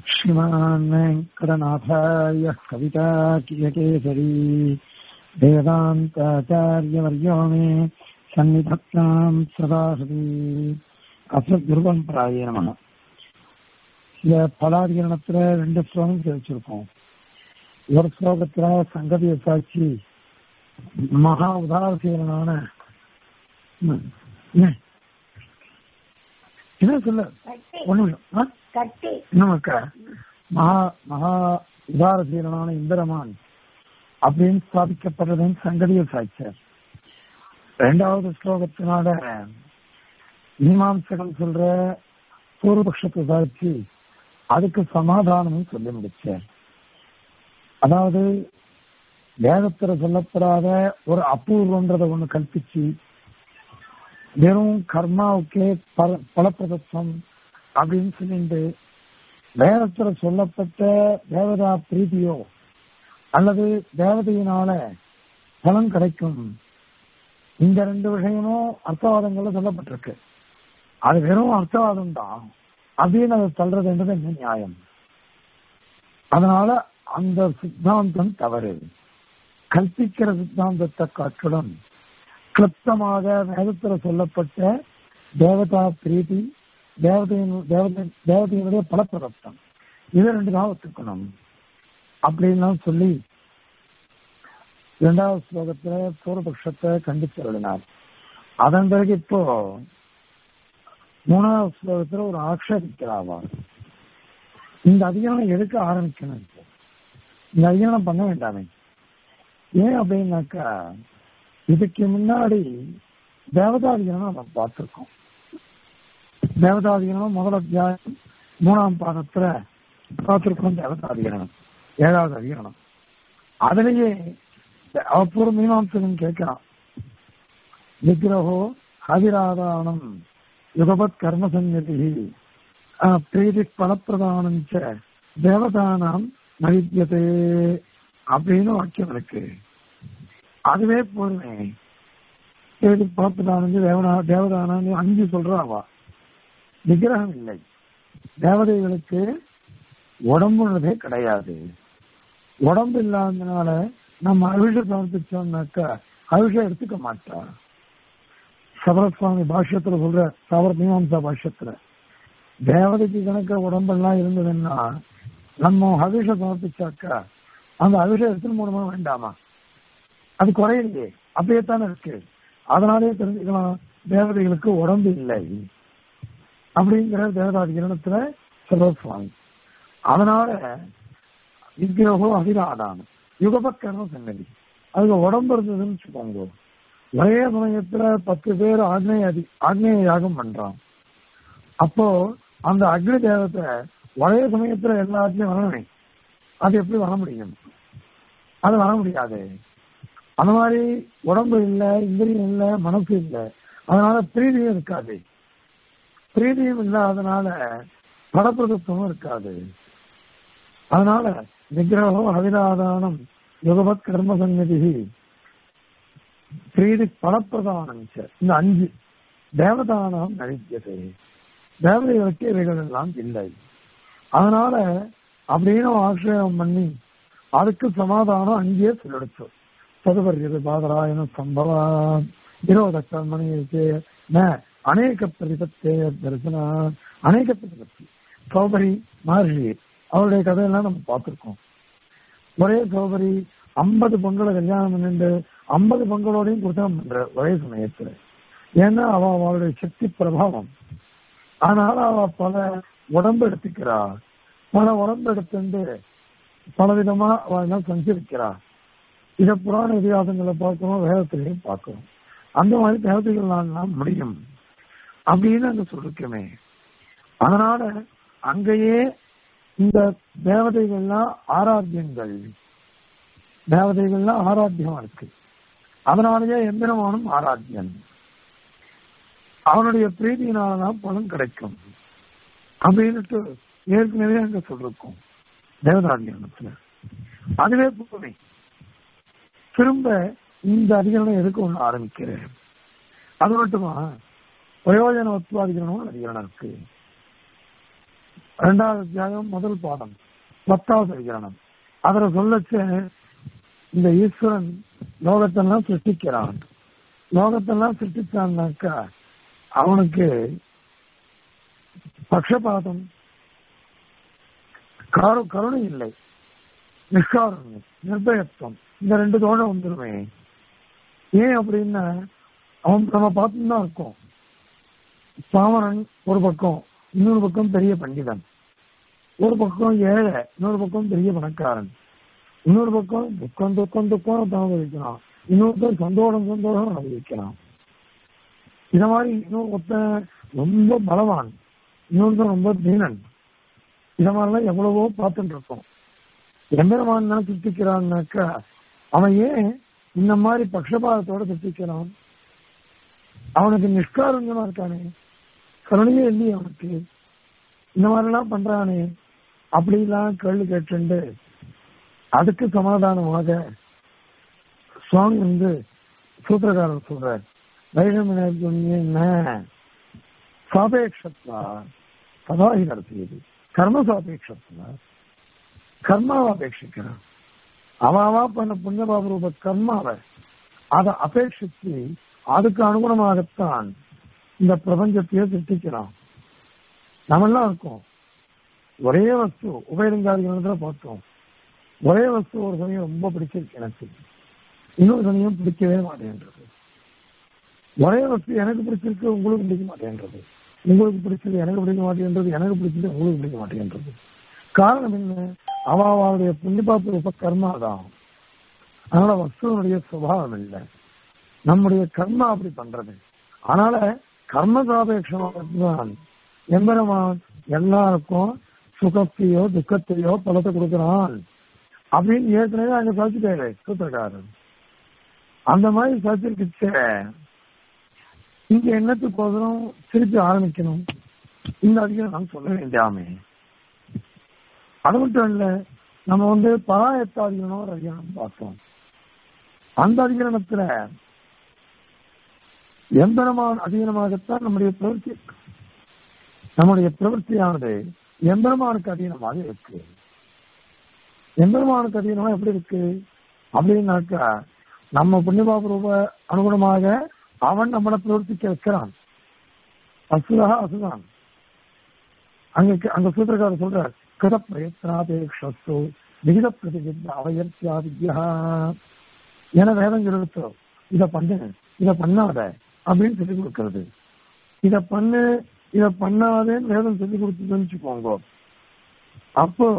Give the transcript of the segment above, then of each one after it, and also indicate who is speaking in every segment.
Speaker 1: श्रीमान् वेङ्कटनाथार्यः कविताकियकेसरी वेदान्ताचार्यवर्यो मे सन्निधत्ताम् सदा सती அசத்குருபம்பராய நம இந்த பலாதிகரணத்துல ரெண்டு ஸ்லோகம் தெரிவிச்சிருக்கோம் ஒரு ஸ்லோகத்துல சங்கதிய சாட்சி மகா உதாரசீலனான ம், என்ன? என்ன சொல்ல
Speaker 2: கட்டி
Speaker 1: ஒண்ணு ஆ
Speaker 2: கட்டி
Speaker 1: நமக்கு மகா மகா உதாரசீலனான இந்திரமான் அப்படின்னு ஸ்தாபிக்கப்படுறதுன்னு சங்கதிய சாட்சியார் ரெண்டாவது ஸ்லோகத்தினால மீமாம்சகம் சொல்ற பூர்வபக்ஷத்தை சாட்சி அதுக்கு சமாதானமும் சொல்லி முடிச்சார் அதாவது வேதத்துல சொல்லப்படாத ஒரு அபூர்வன்றத ஒண்ணு கல்பிச்சு வெறும் கர்மாவுக்கே பல பலப்பிரதத்துவம் அப்படின்னு சொல்லிட்டு வேதத்துல சொல்லப்பட்ட தேவதா பிரீதியோ அல்லது தேவதையினால பலன் கிடைக்கும் இந்த ரெண்டு விஷயமும் அர்த்தவாதங்கள்ல சொல்லப்பட்டிருக்கு அது வெறும் அர்த்தவாதம் தான் அப்படின்னு அதை தள்ளுறதுன்றது என்ன நியாயம் அதனால அந்த சித்தாந்தம் தவறு கல்பிக்கிற சித்தாந்தத்தை காட்டிலும் கிளப்தமாக வேதத்துல சொல்லப்பட்ட தேவதா பிரீதி தேவதையின் தேவதை தேவதையினுடைய பலப்பிரதம் இது ரெண்டு தான் ஒத்துக்கணும் அப்படின்லாம் சொல்லி இரண்டாவது ஸ்லோகத்துல பூர்வபக்ஷத்தை கண்டித்து எழுதினார் அதன் பிறகு இப்போ மூணாவது ஸ்லோகத்துல ஒரு ஆக்ஷேபிக்கிறாவா இந்த அதிகாரம் எதுக்கு ஆரம்பிக்கணும் இப்போ இந்த அதிகாரம் பண்ண வேண்டாமே ஏன் அப்படின்னாக்கா இதுக்கு முன்னாடி தேவதாதிகரணம் நம்ம பார்த்திருக்கோம் தேவதாதிகரணம் முதல் அத்தியாயம் மூணாம் பாகத்துல பார்த்திருக்கோம் தேவதாதிகரணம் ஏழாவது அதிகரணம் அதுலயே அவப்பூர்வ மீமாம்சகன் கேட்கிறான் விக்கிரகோ ஹவிராதானம் யுகபத் கர்ம சந்நிதி பிரீதி பலப்பிரதானம் ச தேவதானாம் நவித்தியதே அப்படின்னு வாக்கியம் இருக்கு அதுவே போருமே பிரீதி பலப்பிரதானம் தேவனா தேவதானம் அஞ்சு சொல்றாவா விக்கிரகம் இல்லை தேவதைகளுக்கு உடம்புன்றதே கிடையாது உடம்பு இல்லாததுனால நம்ம அவிஷம் சமர்ப்பிச்சோம்னாக்கா அவிஷம் எடுத்துக்க மாட்டா சபரசுவாமி பாஷ்யத்துல சொல்ற சபர மீமாம்சா பாஷ்யத்துல தேவதைக்கு கணக்க உடம்பெல்லாம் இருந்ததுன்னா நம்ம அவிஷம் சமர்ப்பிச்சாக்கா அந்த அவிஷம் எடுத்துன்னு மூலமா வேண்டாமா அது குறையில்லையே அப்படியே தானே இருக்கு அதனாலே தெரிஞ்சுக்கலாம் தேவதைகளுக்கு உடம்பு இல்லை அப்படிங்கிற தேவதாதி கிரணத்துல சர்வசுவாமி அதனால விக்கிரகோ அபிராதானம் யுகபக்கர்ம சன்னதி அதுக்கு உடம்பு இருந்ததுன்னு வச்சுக்கோங்க ஒரே சமயத்துல பத்து பேர் ஆக்னேய அதி ஆக்னேய யாகம் பண்றான் அப்போ அந்த அக்னி தேவத்தை ஒரே சமயத்துல எல்லாத்தையும் வரணுமே அது எப்படி வர முடியும் அது வர முடியாது அந்த மாதிரி உடம்பு இல்லை இந்திரியம் இல்லை மனசு இல்லை அதனால பிரீதியும் இருக்காது பிரீதியும் இல்லாதனால படப்பிரதத்துவம் இருக்காது அதனால நிகிரகம் அவிராதானம் யுகபத் கர்ம சந்நிதி பிரீதி பலப்பிரதானம் இந்த அஞ்சு தேவதானம் நடித்தது தேவதைகளுக்கு இவைகள் எல்லாம் இல்லை அதனால அப்படின்னு ஆசிரியம் பண்ணி அதுக்கு சமாதானம் அங்கேயே சொல்லிடுச்சு சதுபரியது பாதராயண சம்பவா விரோத கர்மணி அநேக பிரதிபத்தே தரிசன அநேக பிரதிபத்தி சௌபரி மகர்ஷி அவருடைய கதையெல்லாம் நம்ம பார்த்திருக்கோம் ஒரே சௌபரி ஐம்பது பொங்கலை கல்யாணம் பண்ணிட்டு ஐம்பது பொங்கலோடையும் கொடுத்தா பண்ற ஒரே சமயத்துல ஏன்னா அவ அவளுடைய சக்தி பிரபாவம் அதனால அவ பல உடம்பு எடுத்துக்கிறா பல உடம்பு எடுத்துட்டு பல விதமா அவள் சஞ்சரிக்கிறா இத புராண இதிகாசங்களை பார்க்கணும் வேதத்திலையும் பார்க்கணும் அந்த மாதிரி தேவதைகள்லாம் முடியும் அப்படின்னு அங்க சொல்லிருக்கமே அதனால அங்கேயே இந்த தேவதைகள்லாம் ஆராத்தியங்கள் தேவதைகள்லாம் ஆராத்தியமா இருக்கு அதனாலேயே எந்திரமானும் ஆராத்தியன் அவனுடைய பிரீதியினாலதான் பலன் கிடைக்கும் அப்படின்னுட்டு ஏற்கனவே அங்க சொல்லிருக்கோம் தேவதாதிகரணத்துல அதுவே போதுமே திரும்ப இந்த அதிகரணம் எதுக்கு ஒண்ணு ஆரம்பிக்கிறேன் அது மட்டுமா பிரயோஜன உத்பாதிகரணம் அதிகரணம் இருக்கு ரெண்டாவது அத்தியாயம் முதல் பாடம் பத்தாவது அதிகரணம் அதுல சொல்லச்ச இந்த ஈஸ்வரன் லோகத்தெல்லாம் சிருஷ்டிக்கிறான் லோகத்தெல்லாம் சிருஷ்டிச்சான்னாக்கா அவனுக்கு பக்ஷபாதம் கரு கருணை இல்லை நிஷ்காருண்யம் நிர்பயத்துவம் இந்த ரெண்டு தோணம் வந்துருமே ஏன் அப்படின்னா அவன் நம்ம பார்த்துன்னு தான் இருக்கோம் பாமரன் ஒரு பக்கம் இன்னொரு பக்கம் பெரிய பண்டிதன் ஒரு பக்கம் ஏழை இன்னொரு பக்கம் பெரிய பணக்காரன் இன்னொரு பக்கம் துக்கம் துக்கம் துக்கம் அனுபவிக்கிறான் இன்னொருத்தர் சந்தோஷம் சந்தோஷம் அனுபவிக்கிறான் இத மாதிரி இன்னொரு ஒருத்தன் ரொம்ப பலவான் இன்னொருத்தன் ரொம்ப தீனன் இத மாதிரிலாம் எவ்வளவோ பார்த்துட்டு இருக்கோம் எம்பெருமான் தான் சிருஷ்டிக்கிறான்னாக்கா அவன் ஏன் இந்த மாதிரி பக்ஷபாதத்தோட சிருஷ்டிக்கிறான் அவனுக்கு நிஷ்காருண்யமா இருக்கானே கருணையே இல்லையே அவனுக்கு இந்த மாதிரிலாம் பண்றானே அப்படிலாம் கேள்வி கேட்டு அதுக்கு சமாதானமாக சுவாமி வந்து சூத்திரக்காரர் சொல்றார் வைரமினர் என்ன சாபேட்சத்வா சதாகி நடத்தியது கர்ம சாபேட்சத்வா கர்மாவை அபேட்சிக்கிறான் அவாவா பண்ண புண்ணியபாப ரூப கர்மாவை அதை அபேட்சித்து அதுக்கு அனுகுணமாகத்தான் இந்த பிரபஞ்சத்தையே சிருஷ்டிக்கிறான் நம்மெல்லாம் இருக்கோம் ஒரே வஸ்து உபயலிங்காதிகளத்துல பார்த்தோம் ஒரே வஸ்து ஒரு சமயம் ரொம்ப பிடிச்சிருக்கு எனக்கு இன்னொரு சமயம் பிடிக்கவே மாட்டேன்றது ஒரே வஸ்து எனக்கு பிடிச்சிருக்கு உங்களுக்கு பிடிக்க மாட்டேன்றது உங்களுக்கு பிடிச்சது எனக்கு பிடிக்க மாட்டேன்றது எனக்கு பிடிச்சது உங்களுக்கு பிடிக்க மாட்டேன்றது காரணம் என்ன அவாவுடைய புண்ணியபாப்பு ரூப கர்மா தான் அதனால வஸ்துவனுடைய சுபாவம் இல்லை நம்முடைய கர்மா அப்படி பண்றது அதனால கர்ம சாபேட்சமாகத்தான் எம்பெருமான் எல்லாருக்கும் சுகத்தையோ துக்கத்தையோ பலத்தை கொடுக்கிறான் அப்படின்னு ஏற்கனவே அங்க சாதிச்சுட்டாரு சூத்திரக்காரன் அந்த மாதிரி சாதிச்சிருக்கிச்ச இங்க என்னத்துக்கோசரம் திருப்பி ஆரம்பிக்கணும் இந்த அதிகம் நான் சொல்ல வேண்டாமே அது மட்டும் இல்ல நம்ம வந்து பராயத்த அதிகரணம் ஒரு அதிகரணம் பார்த்தோம் அந்த அதிகரணத்துல எம்பெருமான் அதீனமாகத்தான் நம்முடைய பிரவൃத்தி நம்முடைய பிரவൃத்தியானது எம்பெருமானுக்கு அதீனமாக இருக்கு எம்பெருமானுக்கு அதீனமா எப்படி இருக்கு அப்படின்னாக்கா நம்ம புண்ணியபாப ரூப அனுகுணமாக அவன் நம்மளை பிரவர்த்திக்க வைக்கிறான் அசுரா அசுதான் அங்க அங்க சூத்திரக்காரர் சொல்றார் கிருத பிரயத்னாபேக்ஷஸ்து விகித பிரதிகித அவயர்த்தியாதியா என வேதம் சொல்லிருத்தோ இத பண்ணு இத பண்ணாத அப்படின்னு சொல்லி கொடுக்கறது இத பண்ணு இத பண்ணாதேன்னு வேதம் சொல்லி கொடுத்ததுன்னு வச்சுக்கோங்க அப்போ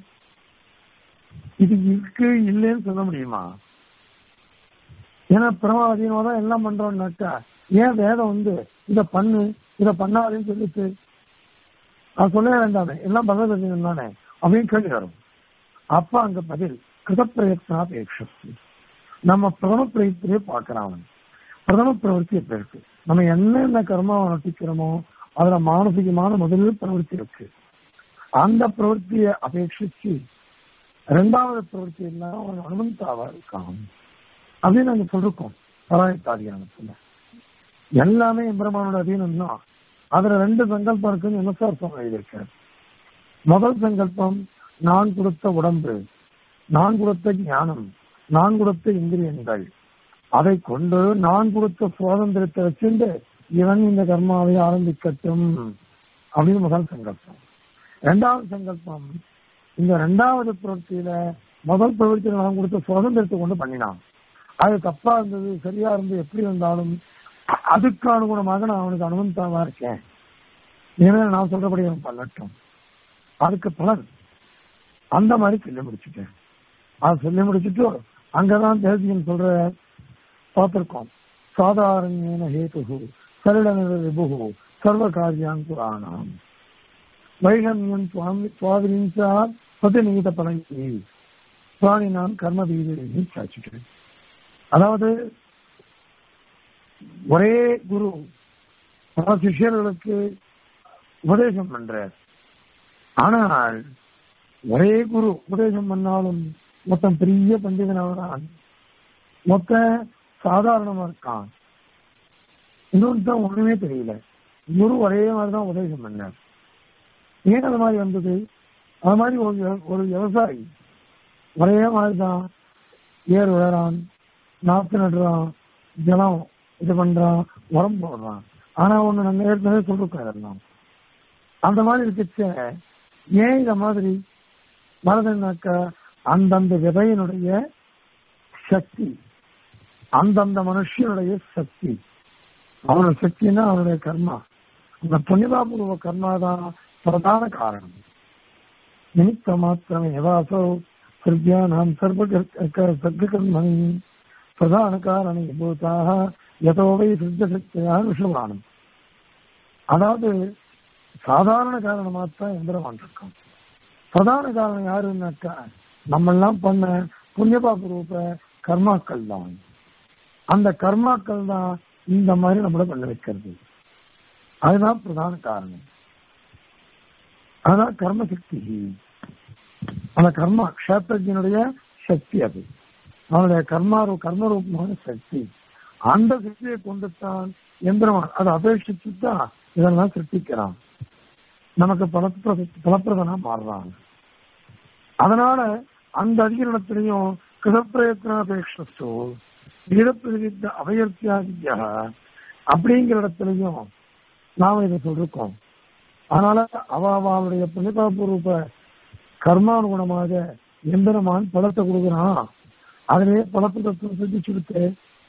Speaker 1: இது இருக்கு இல்லைன்னு சொல்ல முடியுமா ஏன்னா பிரமாதீனமா தான் எல்லாம் பண்றோம்னாக்கா ஏன் வேதம் வந்து இத பண்ணு இத பண்ணாதேன்னு சொல்லிட்டு அது சொல்லவே வேண்டாமே எல்லாம் பகவதீனம் தானே அப்படின்னு கேள்வி வரும் அப்ப அங்க பதில் கிருத பிரயத்னாபேட்சம் நம்ம பிரதம பிரயத்திலே பார்க்கிறான் அவன் பிரதம பிரவருத்தி எப்படி இருக்கு நம்ம என்னென்ன கர்மாவை நட்டிக்கிறோமோ அதுல மானசிகமான முதலில் பிரவருத்தி இருக்கு அந்த பிரவருத்தியை அபேட்சிச்சு ரெண்டாவது பிரவருத்தி இல்லாம அவன் அனுமந்தாவா இருக்கான் அப்படின்னு நாங்க சொல்லிருக்கோம் பராயத்தாதிகாரத்துல எல்லாமே பிரம்மானோட அதீனம் தான் அதுல ரெண்டு சங்கல்பம் இருக்குன்னு எம்எஸ்ஆர் சுவாமி எழுதியிருக்கார் முதல் சங்கல்பம் நான் கொடுத்த உடம்பு நான் கொடுத்த ஞானம் நான் கொடுத்த இந்திரியங்கள் அதை கொண்டு நான் கொடுத்த சுதந்திரத்தை வச்சுட்டு இவன் இந்த கர்மாவை ஆரம்பிக்கட்டும் அப்படின்னு முதல் சங்கல்பம் இரண்டாவது சங்கல்பம் இந்த இரண்டாவது பிரவൃத்தியில முதல் பிரவൃத்தியில நான் கொடுத்த சுதந்திரத்தை கொண்டு பண்ணினான் அது தப்பா இருந்தது சரியா இருந்து எப்படி இருந்தாலும் அதுக்கு அனுகுணமாக நான் அவனுக்கு அனுமந்தாவா இருக்கேன் இனிமேல் நான் சொல்றபடி அவன் பண்ணட்டும் அதுக்கு பலன் அந்த மாதிரி சொல்லி முடிச்சுட்டேன் அது சொல்லி முடிச்சுட்டு அங்கதான் தேசியன் சொல்ற பார்த்திருக்கோம் சாதாரண ஹேது சரளநில விபு சர்வ காரியான் புராணம் வைகமியம் சுவாமி சுவாதினிச்சா பிரதிநிகித பலங்கி சுவாமினான் கர்ம வீதி சாச்சிட்டேன் அதாவது ஒரே குரு பல சிஷியர்களுக்கு உபதேசம் பண்றார் ஆனால் ஒரே குரு உபதேசம் பண்ணாலும் மொத்தம் பெரிய பண்டிதனாகிறான் மொத்த சாதாரணமா இருக்கான் இன்னொன்று தான் ஒண்ணுமே தெரியல குரு ஒரே மாதிரிதான் உபதேசம் பண்ணார் ஏன் அது மாதிரி வந்தது அது மாதிரி ஒரு விவ- ஒரு விவசாயி ஒரே மாதிரி தான் ஏர் விழறான் நாத்து நடுறான் ஜலம் இது பண்றான் உரம் போடுறான் ஆனா ஒண்ணு நாங்க ஏற்கனவே சொல்லிருக்கோம் இதெல்லாம் அந்த மாதிரி இருக்கச்ச ஏன் இந்த மாதிரி மரதனாக்கா அந்தந்த விதையினுடைய சக்தி அந்தந்த மனுஷனுடைய சக்தி அவனோட சக்தின்னா அவனுடைய கர்மா அந்த புண்ணியதாபூர்வ கர்மா தான் பிரதான காரணம் நிமித்த மாத்திரமே வாசோ சிற்பியானாம் சர்வ சர்க்கர்மணி பிரதான காரணி பூதாக யதோவை சித்த சக்தியாக விஷமானம் அதாவது சாதாரண காரணமா தான் எந்திரமான் இருக்கும் பிரதான காரணம் யாருன்னாக்கா நம்ம எல்லாம் பண்ண புண்ணியபாப ரூப கர்மாக்கள் தான் அந்த கர்மாக்கள் தான் இந்த மாதிரி நம்மள பண்ண வைக்கிறது அதுதான் பிரதான காரணம் அதான் கர்ம சக்தி அந்த கர்மா கஷேத்திரஜனுடைய சக்தி அது அவனுடைய கர்மா கர்மரூபமான சக்தி அந்த சக்தியை கொண்டுத்தான் எந்திரமான் அதை அபேட்சித்து தான் இதெல்லாம் சிருஷ்டிக்கிறான் நமக்கு பலப்பிரத பலப்பிரதனா மாறுறான் அதனால அந்த அதிகரணத்திலையும் கிருதப்பிரயத்னாபேட்சோ விகிதப்பிரதித்த அபயர்த்தியாகியா அப்படிங்கிற இடத்துலையும் நாம இதை சொல்லிருக்கோம் அதனால அவ அவளுடைய புண்ணியபாபூர்வ கர்மானுகுணமாக எந்திரமான் பலத்தை கொடுக்குறான் அதிலே பலத்தை தத்துவம் சிந்திச்சுடுத்து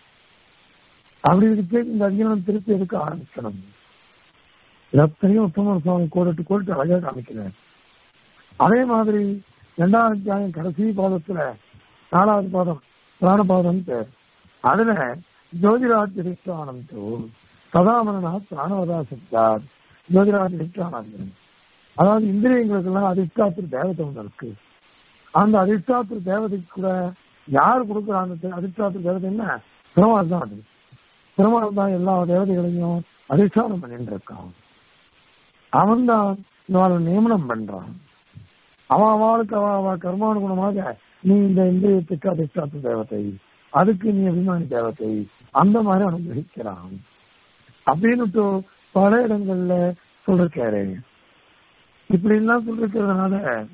Speaker 1: அப்படி இருக்கு இந்த அதிகாரம் திருப்பி எடுக்க ஆரம்பிக்கணும் எத்தனையும் உத்தமர் சுவாமி கோடிட்டு கோடிட்டு அழகா காமிக்கிறேன் அதே மாதிரி இரண்டாவது அத்தியாயம் கடைசி பாதத்துல நாலாவது பாதம் பிராணபாதம் பேர் அதுல ஜோதிராஜ் அதிஷ்டானந்தோ சதாமனா பிராணவதா சப்தார் ஜோதிராஜ் அதிஷ்டானம் அதாவது இந்திரியங்களுக்கு எல்லாம் அதிஷ்டாத்திர தேவதை ஒன்று இருக்கு அந்த அதிஷ்டாத்திர தேவதைக்கு கூட யார் கொடுக்குற அந்த அதிஷ்டாத்திர தேவதை என்ன பெருமாள் தான் அது பெருமாள் தான் எல்லா தேவதைகளையும் அதிஷ்டானம் பண்ணிட்டு இருக்கான் அவன் தான் இவளை நியமனம் பண்றான் அவன் அவளுக்கு அவ அவ கர்மானுகுணமாக நீ இந்த இந்திரியத்துக்கு அதிஷ்டாத்த தேவதை அதுக்கு நீ அபிமானி தேவதை அந்த மாதிரி அனுகிரகிக்கிறான் அப்படின்னு பல இடங்கள்ல சொல்லிருக்காரு இப்படி எல்லாம் சொல்லிருக்கிறதுனால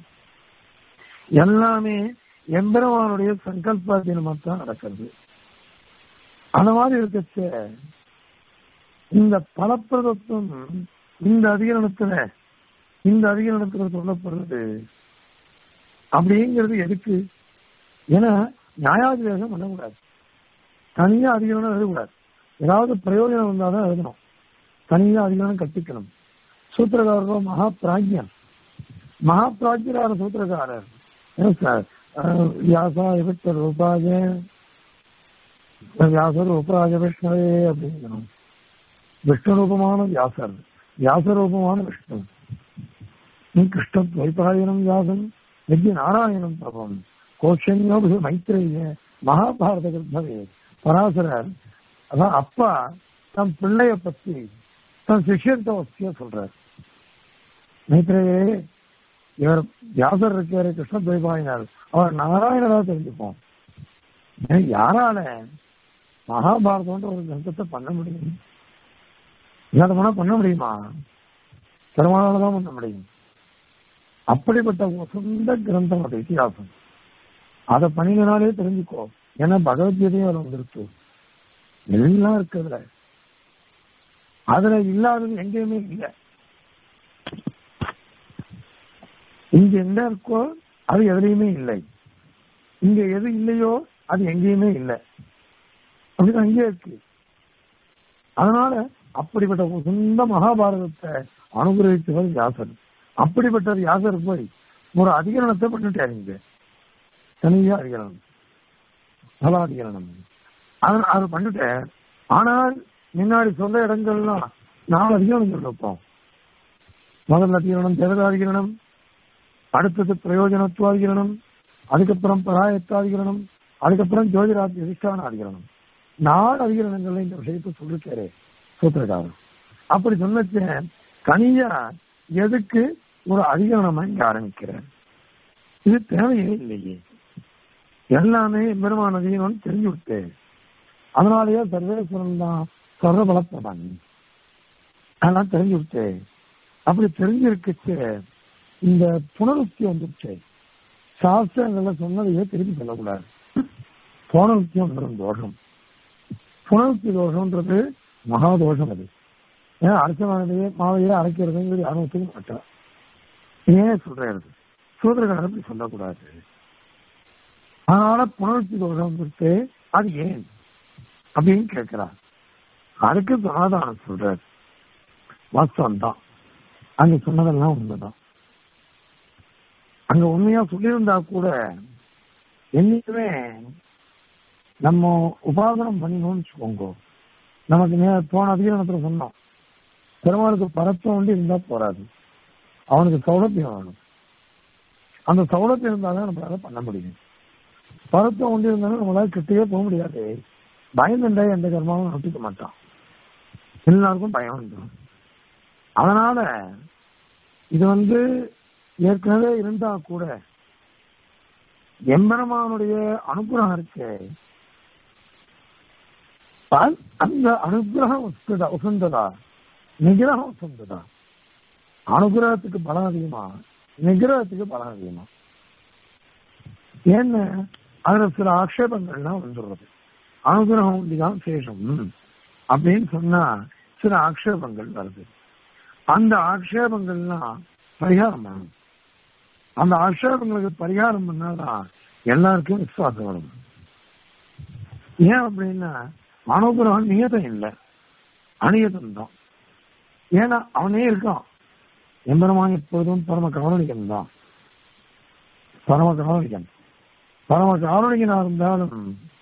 Speaker 1: எல்லாமே எம்பெருமானுடைய சங்கல்பாதீனமா தான் நடக்கிறது அந்த மாதிரி இருக்கச்ச இந்த பலப்பிரதத்துவம் இந்த அதிகரணத்துல இந்த அதிகரணத்துல சொல்லப்படுறது அப்படிங்கிறது எதுக்கு ஏன்னா நியாயாதிவேகம் பண்ணக்கூடாது தனியா அதிகரணம் எழுதக்கூடாது ஏதாவது பிரயோஜனம் வந்தாதான் எழுதணும் தனியா அதிகரணம் கற்பிக்கணும் சூத்திரகாரரோ மகா பிராஜ்யன் மகா பிராஜ்யரான சூத்திரகாரர் ஏன் சார் அஹ், வியாசா விட்ட ரூபாய வியாசர் ரூபராஜ விஷ்ணுவே அப்படிங்கிறோம் விஷ்ணு ரூபமான வியாசர் வியாச ரூபமான விஷ்ணு நீ கிருஷ்ண துவைபாயனம் வியாசம் வித்ய நாராயணம் பிரபம் கோஷன்யோபி மைத்ரேய மகாபாரத கிருத்தவே பராசரர் அதான் அப்பா தன் பிள்ளைய பத்தி தன் சிஷ்யர்கிட்ட வசதியா சொல்றார் மைத்ரேயே இவர் வியாசர் இருக்காரு கிருஷ்ண துவைபாயினார் அவர் நாராயணரா தெரிஞ்சுப்போம் ஏன் யாரால மகாபாரதம்ன்ற ஒரு கிரந்தத்தை பண்ண முடியும் இல்லாத போனா பண்ண முடியுமா பெருமானால தான் பண்ண முடியும் அப்படிப்பட்ட ஒரு சொந்த கிரந்தம் அது இத்தியாசம் அதை பண்ணினாலே தெரிஞ்சுக்கோ ஏன்னா பகவத்கீதையும் அதுல வந்துருக்கு எல்லாம் இருக்குதுல அதுல இல்லாதது எங்கேயுமே இல்லை இங்க என்ன இருக்கோ அது எதுலையுமே இல்லை இங்க எது இல்லையோ அது எங்கேயுமே இல்லை அப்படின்னு அங்கேயே இருக்கு அதனால அப்படிப்பட்ட ஒரு சொந்த மகாபாரதத்தை அனுகிரகித்தவர் வியாசர் அப்படிப்பட்ட வியாசர் போய் ஒரு அதிகரணத்தை பண்ணிட்டாரு இங்க தனியா அதிகரணம் பல அதிகரணம் அதனால அது பண்ணிட்டேன் ஆனால் முன்னாடி சொல்ல இடங்கள்லாம் நாலு அதிகரணம் சொல்லிருப்போம் முதல் அதிகரணம் தேவதாதிகரணம் அடுத்தது பிரயோஜனத்துவாதிகரணம் அதுக்கப்புறம் பராயத்தாதிகரணம் அதுக்கப்புறம் ஜோதிராத் அதிஷ்டான அதிகரணம் நாலு அதிகரணங்கள்ல இந்த விஷயத்தை சொல்லிருக்காரு சூத்திரக்காரன் அப்படி சொன்னச்சேன் தனியா எதுக்கு ஒரு அதிகரணமா இங்க ஆரம்பிக்கிறார் இது தேவையே இல்லையே எல்லாமே பெருமான அதிகரணம் தெரிஞ்சு விட்டு அதனாலேயே சர்வேஸ்வரன் தான் சர்வ பலப்பதான் அதெல்லாம் தெரிஞ்சு விட்டு அப்படி தெரிஞ்சிருக்குச்சு இந்த புனருக்தி வந்துருச்சு சாஸ்திரங்கள்ல சொன்னதையே திருப்பி சொல்லக்கூடாது புனருக்தி வந்துடும் தோஷம் புனருக்தி தோஷம்ன்றது மகா தோஷம் அது ஏன் அரைச்சமானதையே மாவையே அரைக்கிறதுங்கிறது யாரும் ஒத்துக்க மாட்டா ஏன் சொல்றது சூத்திரக்காரர் அப்படி சொல்லக்கூடாது அதனால புனருக்தி தோஷம் வந்துருச்சு அது ஏன் அப்படின்னு கேட்கிறார் அதுக்கு சமாதானம் சொல்றாரு வாஸ்தவம் தான் அங்க சொன்னதெல்லாம் உண்மைதான் அங்க உண்மையா சொல்லியிருந்தா கூட என்னைக்குமே நம்ம உபாசனம் பண்ணினோம்னு வச்சுக்கோங்க நமக்கு நே போன அதிகாரத்துல சொன்னோம் பெருமாளுக்கு பரத்தம் ஒண்டி இருந்தா போராது அவனுக்கு சௌலபியம் வேணும் அந்த சௌலபியம் இருந்தாதான் நம்மளால பண்ண முடியும் பரத்தம் ஒண்டி இருந்தாலும் நம்மளால கிட்டவே போக முடியாது பயந்துண்டா எந்த கர்மாவும் நட்டிக்க மாட்டான் எல்லாருக்கும் பயம் வந்துடும் அதனால இது வந்து ஏற்கனவே இருந்தா கூட எம்பெருமானுடைய அனுகிரகம் இருக்கு அ- அந்த அனுகிரகம் உஸ்ததா உசந்ததா நிகிரகம் உசந்ததா அனுகிரகத்துக்கு பலம் அதிகமா நிகிரகத்துக்கு பலம் அதிகமா ஏன்னு அதுல சில ஆக்ஷேபங்கள்லாம் வந்துடுறது அனுகிரகம் ஒன்றிதான் சேஷம் அப்படின்னு சொன்னா சில ஆக்ஷேபங்கள் வருது அந்த ஆக்ஷேபங்கள்லாம் பரிகாரம் பண்ணணும் அந்த ஆக்ஷேபங்களுக்கு பரிகாரம் பண்ணாதான் எல்லாருக்கும் விசுவாசம் வரும் ஏன் அப்படின்னா அனுகிரகம் நியதம் இல்லை அநியதம் தான் ஏன்னா அவனே இருக்கான் எம்பெருமான் எப்பொழுதும் பரம கவனிக்கன் தான் பரம கவனிக்கன் பரம கவனிக்கனா இருந்தாலும்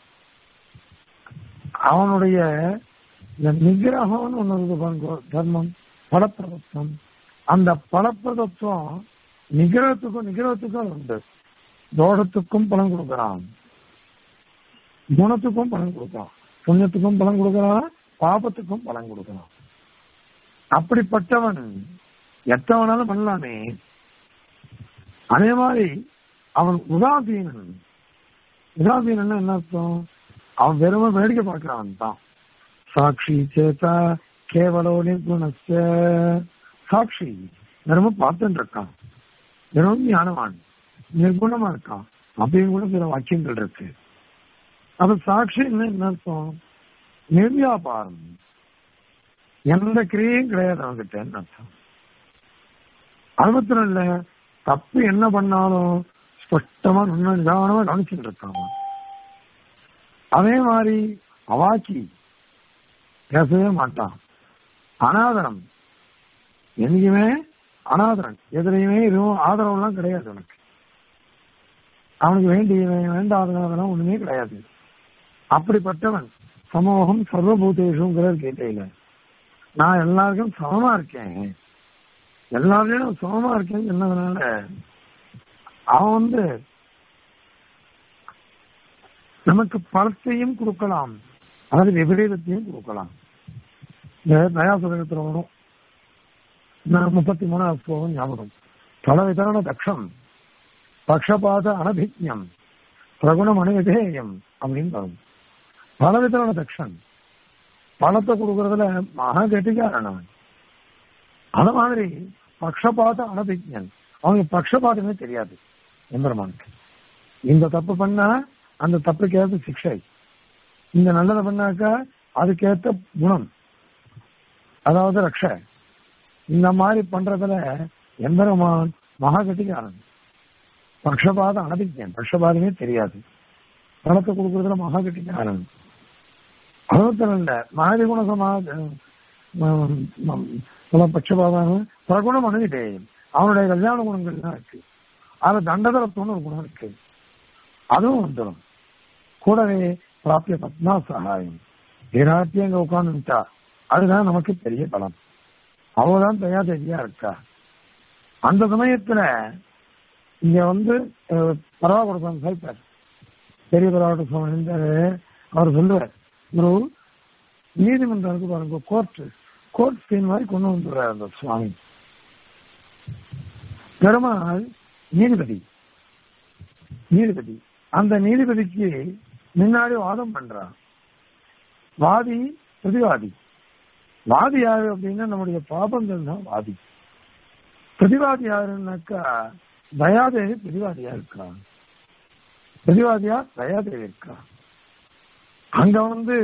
Speaker 1: அவனுடைய இந்த நிகிரகம்னு ஒண்ணு இருக்கு பாருங்க தர்மம் பலப்பிரதத்துவம் அந்த பலப்பிரதத்துவம் நிகிரகத்துக்கும் நிகிரகத்துக்கும் உண்டு தோஷத்துக்கும் பலன் கொடுக்கிறான் குணத்துக்கும் பலன் கொடுக்கிறான் புண்ணியத்துக்கும் பலன் கொடுக்கிறான் பாபத்துக்கும் பலன் கொடுக்கிறான் அப்படிப்பட்டவன் எத்த வேணாலும் பண்ணலாமே அதே மாதிரி அவன் உதாசீனன் உதாசீனன் என்ன அர்த்தம் அவன் வெறும வேடிக்கை பார்க்கிறான் தான் சாட்சி சேதா கேவலோ நிர்குணச்ச சாட்சி வெறும பார்த்துட்டு இருக்கான் வெறும் ஞானவான் நிர்குணமா இருக்கான் அப்படின்னு கூட சில வாக்கியங்கள் இருக்கு அப்ப சாட்சி என்ன என்ன அர்த்தம் நிர்வியாபாரம் எந்த கிரியையும் கிடையாது அவன்கிட்ட அர்த்தம் அது மாத்திரம் இல்ல தப்பு என்ன பண்ணாலும் ஸ்பஷ்டமா நுண்ண நிதானமா கவனிச்சுட்டு இருக்கான் அவன். அதே மாதிரி அவாக்கி பேசவே மாட்டான் அனாதரம் என்னைக்குமே அனாதரன் எதுலையுமே எதுவும் ஆதரவுலாம் கிடையாது அவனுக்கு அவனுக்கு வேண்டியவன் வேண்டாதவன் ஒண்ணுமே கிடையாது அப்படிப்பட்டவன் சமூகம் சர்வபூதேஷுங்கிறார் கீதையில நான் எல்லாருக்கும் சமமா இருக்கேன் எல்லாரையும் சமமா இருக்கேன்னு சொன்னதுனால அவன் வந்து நமக்கு பலத்தையும் கொடுக்கலாம் அதாவது விபரீதத்தையும் கொடுக்கலாம் இந்த தயாசுரகத்தில் வரும் நான் முப்பத்தி மூணாவது ஸ்லோகம் ஞாபகம் பல விதரண தக்ஷம் பக்ஷபாத அனபிஜம் பிரகுணம் அணுவிதேயம் அப்படின்னு வரும் பல விதரண தக்ஷன் பணத்தை கொடுக்கறதுல மகா கெட்டிக்காரன் அவன் அது மாதிரி பக்ஷபாத அனபிஜன் அவனுக்கு பக்ஷபாதமே தெரியாது எம்பெருமானுக்கு இந்த தப்பு பண்ணா அந்த தப்புக்கு ஏற்ற சிக்ஷை இந்த நல்லதை பண்ணாக்கா அதுக்கேற்ற குணம் அதாவது ரக்ஷ இந்த மாதிரி பண்றதுல எம்பெருமான் மகா கட்டிக்காரன் பக்ஷபாத அனபிஜன் பக்ஷபாதமே தெரியாது பணத்தை கொடுக்கறதுல மகா கட்டிக்காரன் அறுபத்தி இல்ல மகாதி குண சமாத பட்சபாதம் பிரகுணம் அணுகிட்டே அவனுடைய கல்யாண குணங்கள்லாம் இருக்கு அது தண்டதரத்துவம்னு ஒரு குணம் இருக்கு அதுவும் வந்துடும் கூடவே பிராப்பிய பத்மா சகாயம் விராட்டி அங்க உட்கார்ந்துட்டா அதுதான் நமக்கு பெரிய பலம் அவதான் தயா தெரியா இருக்கா அந்த சமயத்துல இங்க வந்து பரவாகுட சுவாமி சாய்ப்பார் பெரிய பரவாகுட சுவாமி இருந்தாரு அவர் சொல்லுவார் ஒரு நீதிமன்றம் இருக்கு பாருங்க கோர்ட் கோர்ட் சீன் மாதிரி கொண்டு வந்துடுறாரு அந்த சுவாமி பெருமாள் நீதிபதி நீதிபதி அந்த நீதிபதிக்கு முன்னாடி வாதம் பண்றான் வாதி பிரதிவாதி வாதி யாரு அப்படின்னா நம்முடைய பாபங்கள் தான் வாதி பிரதிவாதி யாருன்னாக்கா தயாதேவி பிரதிவாதியா இருக்கா பிரதிவாதியா தயாதேவி இருக்கா அங்க வந்து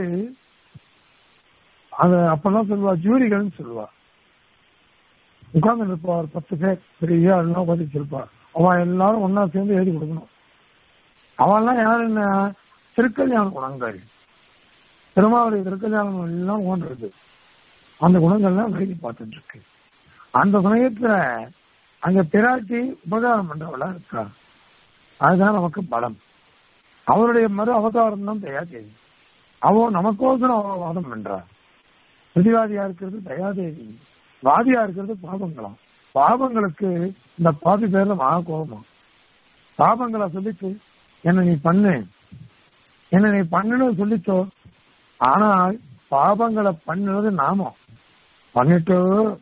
Speaker 1: அத அப்பெல்லாம் சொல்லுவா ஜூரிகள்னு சொல்லுவா உட்கார்ந்து இருப்பா ஒரு பத்து பேர் பெரிய எல்லாம் உட்காந்துச்சிருப்பா அவன் எல்லாரும் ஒன்னா சேர்ந்து எழுதி கொடுக்கணும் அவெல்லாம் யாரு என்ன திருக்கல்யாண குணங்கள் பெருமாவுடைய திருக்கல்யாணம் எல்லாம் ஓன்றது அந்த குணங்கள்லாம் வேடி பார்த்துட்டு இருக்கு அந்த சமயத்துல அங்க பிராட்டி உபகாரம் பண்றவளா இருக்கா அதுதான் நமக்கு பலம் அவருடைய மறு அவதாரம் தான் தயாதேவி அவ நமக்கோசரம் அவ வாதம் பண்றா பிரதிவாதியா இருக்கிறது தயாதேவி வாதியா இருக்கிறது பாபங்களாம் பாபங்களுக்கு இந்த பாதி பேர்ல மகா கோபமா பாபங்களை சொல்லிட்டு என்ன நீ பண்ணு என்ன நீ பண்ணணும்னு சொல்லிச்சோ ஆனால் பாபங்களை பண்ணுறது நாம பண்ணிட்டு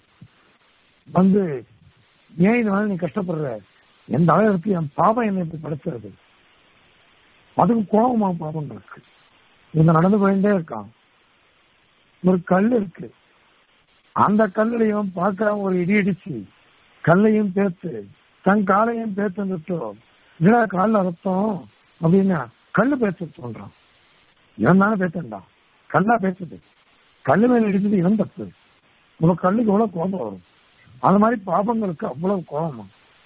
Speaker 1: வந்து ஏன் இந்த மாதிரி நீ கஷ்டப்படுற எந்த அளவுக்கு என் பாபம் என்னை இப்படி படுத்துறது அதுக்கு கோபமா பாபங்களுக்கு இவங்க நடந்து போயிட்டே இருக்கான் ஒரு கல் இருக்கு அந்த கல்லையும் பார்க்க ஒரு இடி இடிச்சு கல்லையும் பேத்து தன் காலையும் பேத்து வந்துட்டோ இல்ல காலில் ரத்தம் அப்படின்னா கல்லு பேச சொல்றான் இவன் தானே பேசண்டான் கல்லா பேசுது கல்லு மேல இடிச்சது இவன் தப்பு உங்க கல்லுக்கு எவ்வளவு கோபம் வரும் அந்த மாதிரி பாபங்களுக்கு அவ்வளவு கோபமா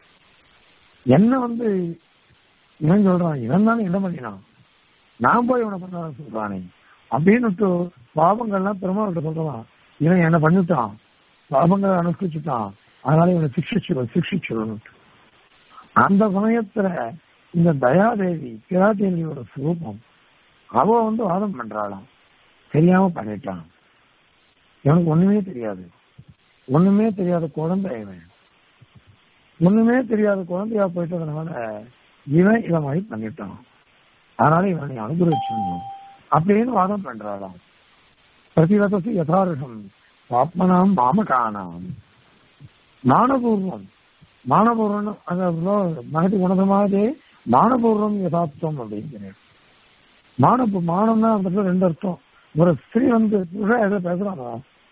Speaker 1: என்ன வந்து இவன் சொல்றான் இவன் தானே என்ன பண்ணினான் நான் போய் இவனை பண்ண சொல்றானே அப்படின்னு பாவங்கள்லாம் பெருமாள்கிட்ட சொல்றான் இவன் என்ன பண்ணிட்டான் பாவங்களை அனுஷ்டிச்சுட்டான் அதனால இவனை சிக்ஷிச்சு சிக்ஷிச்சிடணும் அந்த சமயத்துல இந்த தயாதேவி பிராதேவியோட சுரூபம் அவ வந்து வாதம் பண்றாளாம் தெரியாம பண்ணிட்டான் இவனுக்கு ஒண்ணுமே தெரியாது ஒண்ணுமே தெரியாத குழந்தை இவன் ஒண்ணுமே தெரியாத குழந்தையா போயிட்டதுனால இவன் இவன் மாதிரி பண்ணிட்டான் அதனால இவனை அனுகிரகிச்சிடணும் அப்படின்னு வாதம் பண்றாளாம் பிரதிவதசி யதார்த்தம் பாப்மனாம் மாமகானாம் மானபூர்வம் மானபூர்வம் அந்த மகதி குணதமாகவே மானபூர்வம் யதார்த்தம் அப்படிங்கிறேன் மான மானம்னா அந்த இடத்துல ரெண்டு அர்த்தம் ஒரு ஸ்திரீ வந்து புருஷன் எதை பேசுறானோ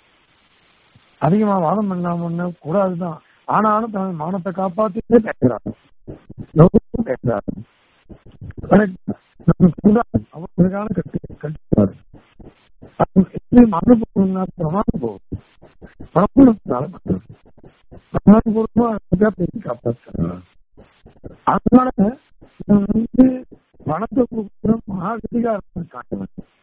Speaker 1: அதிகமா வாதம் பண்ணாம கூடாதுதான் ஆனாலும் தன் மானத்தை காப்பாத்திட்டே பேசுறாங்க பேசுறாரு அவர்களுக்கான கட்டு கட்டுப்பாடு மனப்பூர்வம்னா பிரமாண போகும் பிரமாணத்தினால பண்றது பிரமாணபூர்வமா பேசி காப்பாற்றுறாங்க அதனால வந்து பணத்தை கொடுக்குற மகாகதிகாரம் இருக்காங்க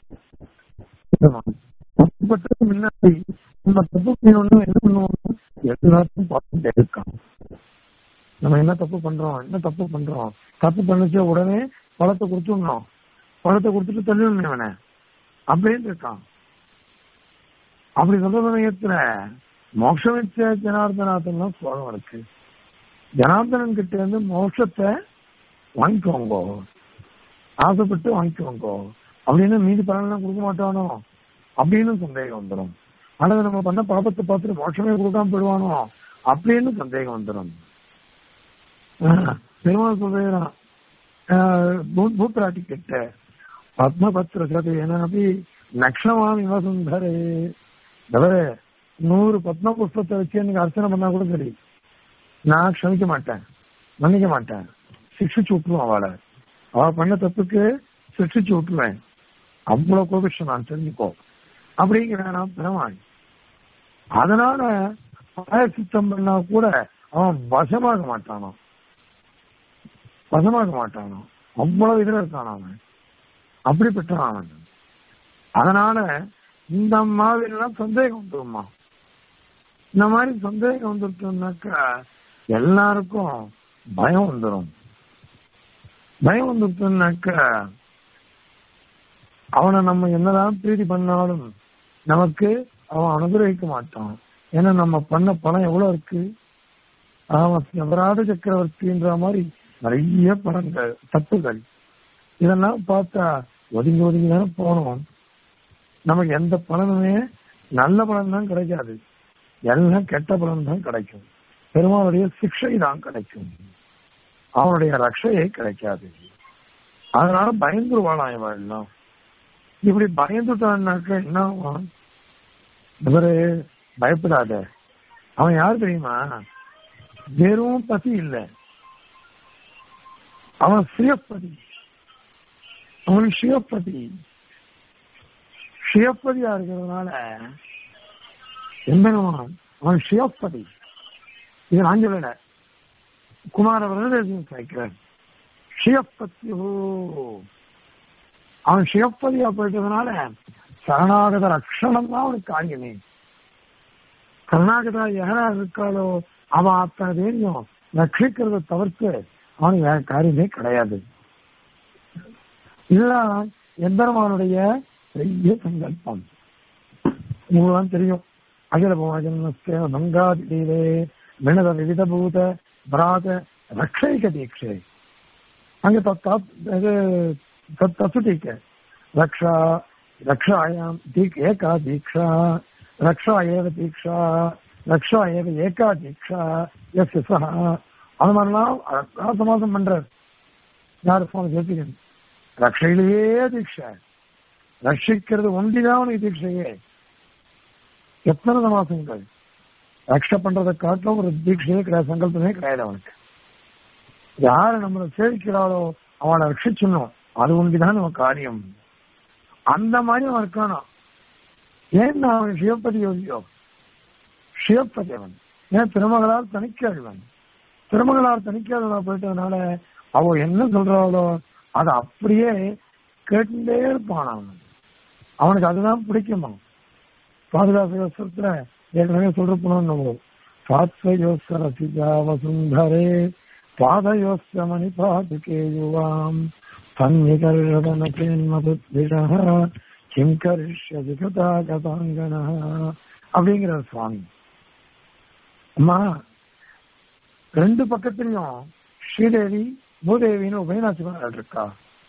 Speaker 1: தப்புப்பட்டது முன்னாடி நம்ம தப்பு செய்யணும்னு என்ன பண்ணுவோம் எல்லாத்தையும் பார்த்துட்டே இருக்கான் நம்ம என்ன தப்பு பண்றோம் என்ன தப்பு பண்றோம் தப்பு பண்ணிச்ச உடனே பழத்தை கொடுத்துடணும் பழத்தை கொடுத்துட்டு தள்ளிடணும் இவனை அப்படின்னு இருக்கான் அப்படி சொல்ற சமயத்துல மோட்சமிச்ச ஜனார்தனாத்தான் சோழம் இருக்கு ஜனார்தனன் கிட்ட இருந்து மோட்சத்தை வாங்கிக்கோங்க ஆசைப்பட்டு வாங்கிக்கோங்க அப்படின்னு மீதி பலன்லாம் கொடுக்க மாட்டானோ அப்படின்னு சந்தேகம் வந்துடும் அல்லது நம்ம பண்ண பாபத்தை பார்த்துட்டு மோட்சமே கொடுக்காம போயிடுவானோ அப்படின்னு சந்தேகம் வந்துடும் பெருமாள் சொல்றான் பூப்பிராட்டி கிட்ட பத்மபத்திர சதி என்னப்படி நக்ஷமாமி வசுந்தரே தவிர நூறு பத்ம புஷ்பத்தை வச்சு எனக்கு அர்ச்சனை பண்ணா கூட சரி நான் க்ஷமிக்க மாட்டேன் மன்னிக்க மாட்டேன் சிக்ஷிச்சு விட்டுருவோம் அவளை அவ பண்ண தப்புக்கு சிக்ஷிச்சு விட்டுருவேன் அவ்வளவு கோபிஷ்டம் நான் தெரிஞ்சுக்கோ அப்படிங்கிற நான் பெருமாள் அதனால சித்தம் பண்ணா கூட அவன் வசமாக மாட்டானோ வசமாக மாட்டானோ அவ்வளவு இதுல இருக்கான் அவன் அப்படிப்பட்ட அவன் அதனால இந்த மாதிரிலாம் சந்தேகம் வந்துருமா இந்த மாதிரி சந்தேகம் வந்துருச்சுனாக்கா எல்லாருக்கும் பயம் வந்துடும் பயம் வந்துருச்சுனாக்கா அவனை நம்ம என்னதான் பிரீதி பண்ணாலும் நமக்கு அவன் அனுகிரகிக்க மாட்டான் ஏன்னா நம்ம பண்ண பணம் எவ்வளவு இருக்கு அவன் அபராத சக்கரவர்த்தின்ற மாதிரி நிறைய படங்கள் தப்புகள் இதெல்லாம் பார்த்தா ஒதுங்கி ஒதுங்கி தானே போனோம் நமக்கு எந்த பலனுமே நல்ல பலன் தான் கிடைக்காது எல்லாம் கெட்ட பலன் தான் கிடைக்கும் பெருமாளுடைய சிக்ஷை தான் கிடைக்கும் அவனுடைய ரக்ஷையை கிடைக்காது அதனால பயந்துருவாளாம் இவன் எல்லாம் இப்படி பயந்துட்டான்னாக்க என்ன ஆகும் இவரு பயப்படாத அவன் யார் தெரியுமா வெறும் பசி இல்லை அவன் சுயப்பதி அவன் சுயப்பதி சுயப்பதியா இருக்கிறதுனால எம்பெருமான் அவன் சுயப்பதி இது நான் சொல்லல குமார வரதேசன் கேட்கிறார் சுயப்பத்தியோ அவன் சுயப்பதியா போயிட்டதுனால சரணாகத ரக்ஷணம் தான் அவனுக்கு காரியமே கர்நாடகா யாரா இருக்காளோ அவன் அத்தனை பேரையும் ரட்சிக்கிறத தவிர்த்து அவனுக்கு வேற காரியமே கிடையாது இதுதான் எம்பெருமானுடைய பெரிய சங்கல்பம் உங்களுக்கு தெரியும் அகில போஜன்மஸ்தே மங்காதிலே வினத விவித பூத பராத ரக்ஷைக தீட்சை அங்க தத் இது தத் தசுடீக்க ரக்ஷா ரக்ஷாயாம் தீக் ஏகா தீக்ஷா ரக்ஷா ஏவ தீக்ஷா ரக்ஷா ஏவ ஏகா தீக்ஷா எஸ் எஸ் அது மாதிரிலாம் சமாசம் பண்றார் யார் சுவாமி ஜெயிக்கிறேன் ரக்ஷையிலேயே தீட்சை ரட்சிக்கிறது ஒன்றிதான் உனக்கு தீட்சையே எத்தனை சமாசங்கள் ரக்ஷ பண்றதை காட்டிலும் ஒரு தீட்சையே கிடையாது சங்கல்பமே கிடையாது அவனுக்கு யாரு நம்மளை சேவிக்கிறாளோ அவனை ரட்சிச்சிடணும் அது ஒன்றுதான் நம்ம காரியம் அந்த மாதிரி அவன் இருக்கானா ஏன் அவன் சிவப்பதி யோகியோ சிவப்பதி அவன் ஏன் திருமகளால் தணிக்காதவன் திருமகளால் தணிக்காதவனா போயிட்டதுனால அவ என்ன சொல்றாளோ அதை அப்படியே கேட்டுட்டே இருப்பான் அவன் அவனுக்கு அதுதான் பிடிக்குமா பாதுகாப்பு ஏற்கனவே சொல்றப்பணும் நம்ம சாத்வயோஸ்கர சிஜா வசுந்தரே பாதயோஸ்க மணி பாதுகே யுவாம் சன்னிகர்ஷதனேன்மதுத்விஷ கிம் கரிஷ்யதி கதா கதாங்கன அப்படிங்கிறார் சுவாமி அம்மா ரெண்டு பக்கத்துலயும் ஸ்ரீதேவி பூதேவின்னு உபயநாச்சிமார் இருக்கா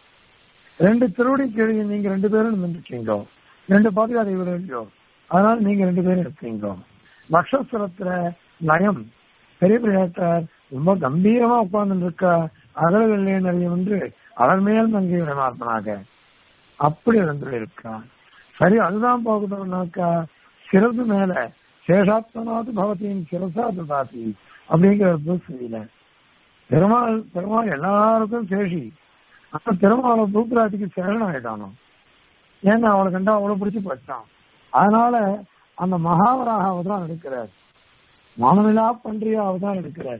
Speaker 1: ரெண்டு திருவடி கீழே நீங்க ரெண்டு பேரும் நின்றுக்கீங்க ரெண்டு பாதுகாதை இல்லையோ அதனால நீங்க ரெண்டு பேரும் இருக்கீங்க நக்ஷத்திரத்துல லயம் பெரிய பிரியாட்டார் ரொம்ப கம்பீரமா உட்கார்ந்து இருக்கா அகல வெள்ளைய நிறைய என்று அவர் மேல் தங்கி விடமாத்தினாக அப்படி இருந்து இருக்கா சரி அதுதான் போகுதுன்னாக்கா சிறது மேல சேஷாத்மனாது பவத்தின் சிரசா ததாதி அப்படிங்கிற புதுசுல பெருமாள் பெருமாள் எல்லாருக்கும் சேஷி ஆனா பெருமாளை பூக்குராட்டிக்கு சேரன் ஆயிட்டானோ ஏன்னா அவளை கண்டா அவ்வளவு பிடிச்சு போச்சான் அதனால அந்த மகாவராக அவதான் எடுக்கிறார் மானமில்லா பன்றியா அவதான் எடுக்கிறார்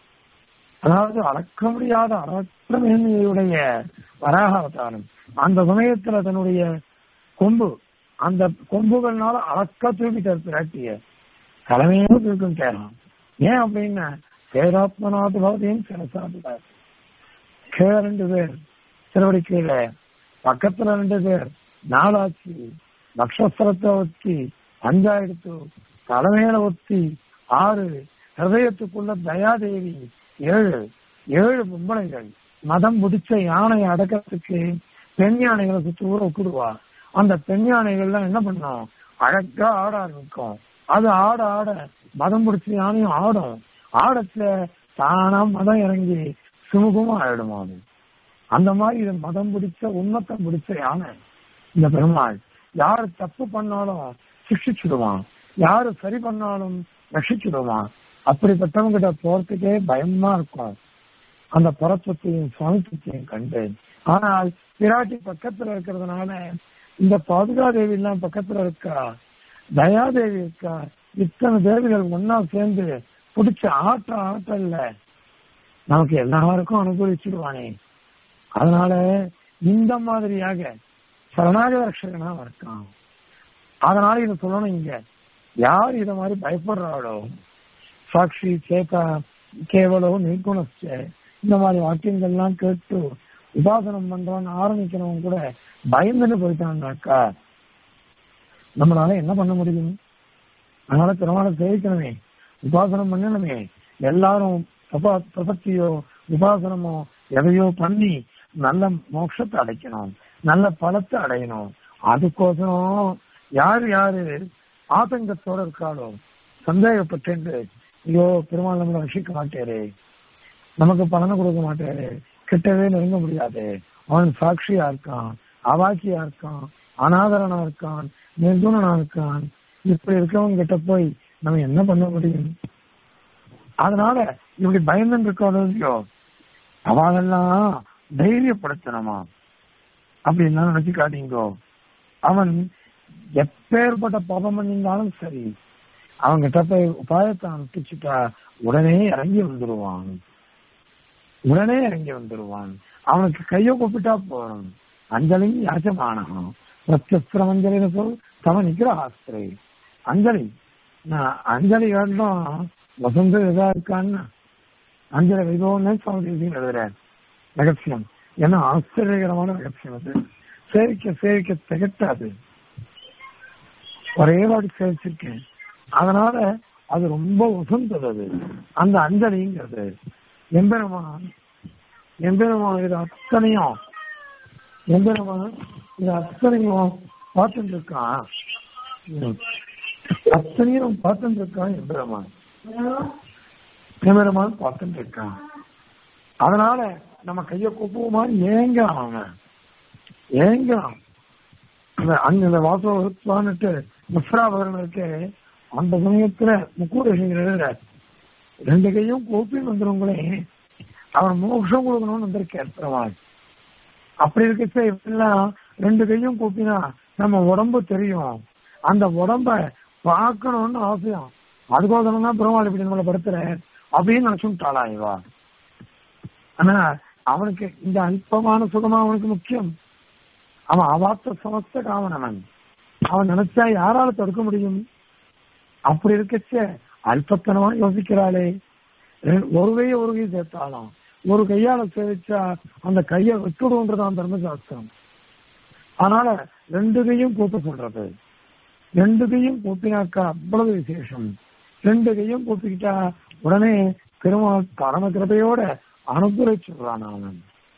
Speaker 1: அதாவது அளக்க முடியாத அறற்ற மேன்மையுடைய வராக அவதாரம் அந்த சமயத்துல தன்னுடைய கொம்பு அந்த கொம்புகள்னால அளக்க தூக்கிட்டார் பிராட்டிய தலைமையாக தூக்கம் தேரலாம் ஏன் அப்படின்னா சேராத்மநாத பவதியும் சிறசாதுதார் கீழே ரெண்டு பேர் திருவடி கீழே பக்கத்துல ரெண்டு பேர் நாலாச்சு நக்ஷத்திரத்தை ஒத்தி அஞ்சா எடுத்து தலைமையில ஒத்தி ஆறு ஹிருதயத்துக்குள்ள தயாதேவி ஏழு ஏழு பொம்பளைகள் மதம் பிடிச்ச யானையை அடக்கிறதுக்கு பெண் யானைகளை சுற்றி ஊற விட்டுடுவா அந்த பெண் யானைகள்லாம் என்ன பண்ணும் அழகா ஆட ஆரம்பிக்கும் அது ஆட ஆட மதம் பிடிச்ச யானையும் ஆடும் ஆடத்துல தானா மதம் இறங்கி சுமூகமா ஆயிடுமா அது அந்த மாதிரி இது மதம் பிடிச்ச உண்மத்தம் பிடிச்ச யானை இந்த பெருமாள் யாரு தப்பு பண்ணாலும் சிக்ஷிச்சுடுவான் யாரு சரி பண்ணாலும் ரஷிச்சுடுவான் அப்படிப்பட்டவங்க கிட்ட போறதுக்கே பயமா இருக்கும் அந்த பரத்துவத்தையும் சுவாமித்துவத்தையும் கண்டு ஆனால் பிராட்டி பக்கத்துல இருக்கிறதுனால இந்த பாதுகாதேவி எல்லாம் பக்கத்துல இருக்கா தயாதேவி இருக்கா இத்தனை தேவிகள் ஒன்னா சேர்ந்து பிடிச்ச ஆட்ட ஆட்டல்ல நமக்கு எல்லாருக்கும் அனுகூலிச்சிடுவானே அதனால இந்த மாதிரியாக சரணாகத ரட்சகனா இருக்கான் அதனால இதை சொல்லணும் இங்க யார் இத மாதிரி பயப்படுறாளோ சாட்சி சேதா கேவலோ நிர்குணச்ச இந்த மாதிரி வாக்கியங்கள்லாம் கேட்டு உபாசனம் பண்றவன் ஆரம்பிக்கிறவன் கூட பயந்துட்டு போயிட்டான்னாக்கா நம்மளால என்ன பண்ண முடியும் அதனால பெருமாளை சேவிக்கணுமே உபாசனம் பண்ணணுமே எல்லாரும் பிரப- பிரபத்தியோ உபாசனமோ எதையோ பண்ணி நல்ல மோட்சத்தை அடைக்கணும் நல்ல பலத்தை அடையணும் அதுக்கோசரம் யார் யாரு ஆதங்கத்தோட இருக்காளோ சந்தேகப்பட்டு ஐயோ பெருமாள் நம்மளை ரசிக்க மாட்டாரு நமக்கு பலனை கொடுக்க மாட்டாரு கிட்டவே நெருங்க முடியாது அவன் சாட்சியா இருக்கான் அவாக்கியா இருக்கான் அனாதரனா இருக்கான் நிர்குணனா இருக்கான் இப்படி இருக்கவங்க கிட்ட போய் நம்ம என்ன பண்ண முடியும் அதனால இப்படி பயந்து இருக்கணும் இல்லையோ அவளெல்லாம் தைரியப்படுத்தணுமா அப்படின்னு நினைச்சு காட்டீங்கோ அவன் எப்பேற்பட்ட பாபம் பண்ணியிருந்தாலும் சரி அவங்கிட்ட போய் உபாயத்தை அனுப்பிச்சுட்டா உடனே இறங்கி வந்துடுவான் உடனே இறங்கி வந்துடுவான் அவனுக்கு கையை கூப்பிட்டா போறோம் அஞ்சலி யாச்சமானகம் பிரத்யஸ்திரம் அஞ்சலி சொல் தம நிகிரஹாஸ்திரை அஞ்சலி நான் அஞ்சலி காட்டிலும் வசந்த இதா இருக்கான்னு அஞ்சலி வைபவம்னு சுவாமி எழுதுறார் ரகசியம் ஏன்னா ஆச்சரியகரமான ரகசியம் அது சேவிக்க சேவிக்க திகட்டாது ஒரே வாடி சேவிச்சிருக்கேன் அதனால அது ரொம்ப உசந்தது அது அந்த அஞ்சலிங்கிறது எம்பெருமான் எம்பெருமான் இது அத்தனையும் எம்பெருமான் இது அத்தனையும் பார்த்துட்டு இருக்கான் ம். அத்தனையும் பார்த்துட்டு இருக்கான் எம்பெருமான் எம்பெருமான் பார்த்துட்டு இருக்கான் அதனால நம்ம கைய கூப்புவோமா ஏங்கலாம் அவன் ஏங்கலாம் அந்த அங்க இந்த வாசவத்துவான்னுட்டு முஸ்ராபகரன் இருக்கு அந்த சமயத்துல முக்கூடேசன் ரெண்டு கையும் கூப்பி வந்துருவங்களே அவன் மோட்சம் கொடுக்கணும்னு வந்திருக்கார் பெருமாள் அப்படி இருக்கச்ச இப்பெல்லாம் ரெண்டு கையும் கூப்பினா நம்ம உடம்பு தெரியும் அந்த உடம்ப பார்க்கணும்னு அவசியம் அதுக்கோசரம் தான் பெருமாள் இப்படி நம்மளை படுத்துற அப்படின்னு நினைச்சுட்டாளா இவா ஆனா அவனுக்கு இந்த அல்பமான சுகமா அவனுக்கு முக்கியம் அவன் அவாத்த சமஸ்த காமனவன் அவன் நினைச்சா யாரால தடுக்க முடியும் அப்படி இருக்கச்ச அல்பத்தனமா யோசிக்கிறாளே ரெ- ஒரு கையை ஒரு கை சேர்த்தாலாம் ஒரு கையால சேவிச்சா அந்த கையை விட்டுடுன்றதான் தர்மசாஸ்திரம் அதனால ரெண்டு கையும் கூட்ட சொல்றது ரெண்டு கையும் கூப்பினாக்கா அவ்வளவு விசேஷம் ரெண்டு கையும் கூப்பிக்கிட்டா உடனே பெருமாள் பரம கிருபையோட அனுகிரகிச்சுடுறான் அவன்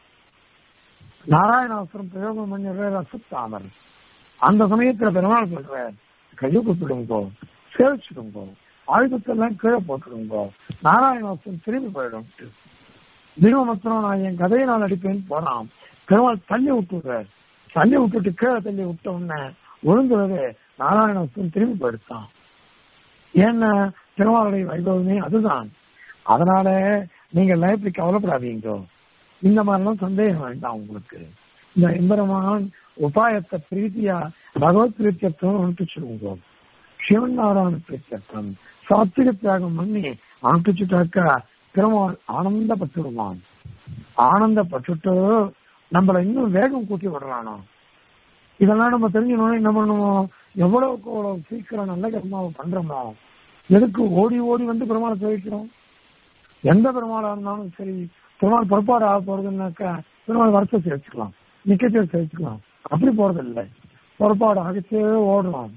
Speaker 1: நாராயணாசுரம் பிரயோகம் பண்ணிடுற ரசத்தாமர் அந்த சமயத்துல பெருமாள் சொல்ற கையை கூப்பிடுங்கோ சேவிச்சுடுங்கோ ஆயுதத்தெல்லாம் கீழே போட்டுடுங்கோ நாராயணாசுரம் திரும்பி போயிடும் தினமத்திரம் நான் என் கதையை நான் அடிப்பேன்னு போறான் பெருமாள் தள்ளி விட்டுடுறார் தள்ளி விட்டுட்டு கீழே தள்ளி விட்ட உடனே விழுந்துறது நாராயணாசுரம் திரும்பி போயிடுத்தான் ஏன்னா திருமாவளுடைய வைபவமே அதுதான் அதனால நீங்க லைஃப்ல கவலைப்படாதீங்க இந்த மாதிரிலாம் சந்தேகம் வேண்டாம் உங்களுக்கு இந்த எம்பெருமான் உபாயத்தை பிரீத்தியா பகவத் பிரீத்தியத்துவம் அனுப்பிச்சிருவோங்க சிவன் நாராயண பிரீத்தியத்துவம் சாத்திக தியாகம் பண்ணி அனுப்பிச்சுட்டாக்கா திருமால் ஆனந்தப்பட்டுடுவான் ஆனந்தப்பட்டுட்டு நம்மள இன்னும் வேகம் கூட்டி விடுறானோ இதெல்லாம் நம்ம தெரிஞ்சுக்கணும் என்ன பண்ணுவோம் எவ்வளவுக்கு எவ்வளவு சீக்கிரம் நல்ல கர்மாவை பண்றோமோ எதுக்கு ஓடி ஓடி வந்து பெருமாளை சேவிக்கிறோம் எந்த பெருமாளா இருந்தாலும் சரி பெருமாள் புறப்பாடு ஆக போறதுன்னாக்கா பெருமாள் வரத்தை சேர்த்துக்கலாம் நிக்கத்தை சேர்த்துக்கலாம் அப்படி போறது இல்லை புறப்பாடு ஆகச்சே ஓடுறோம்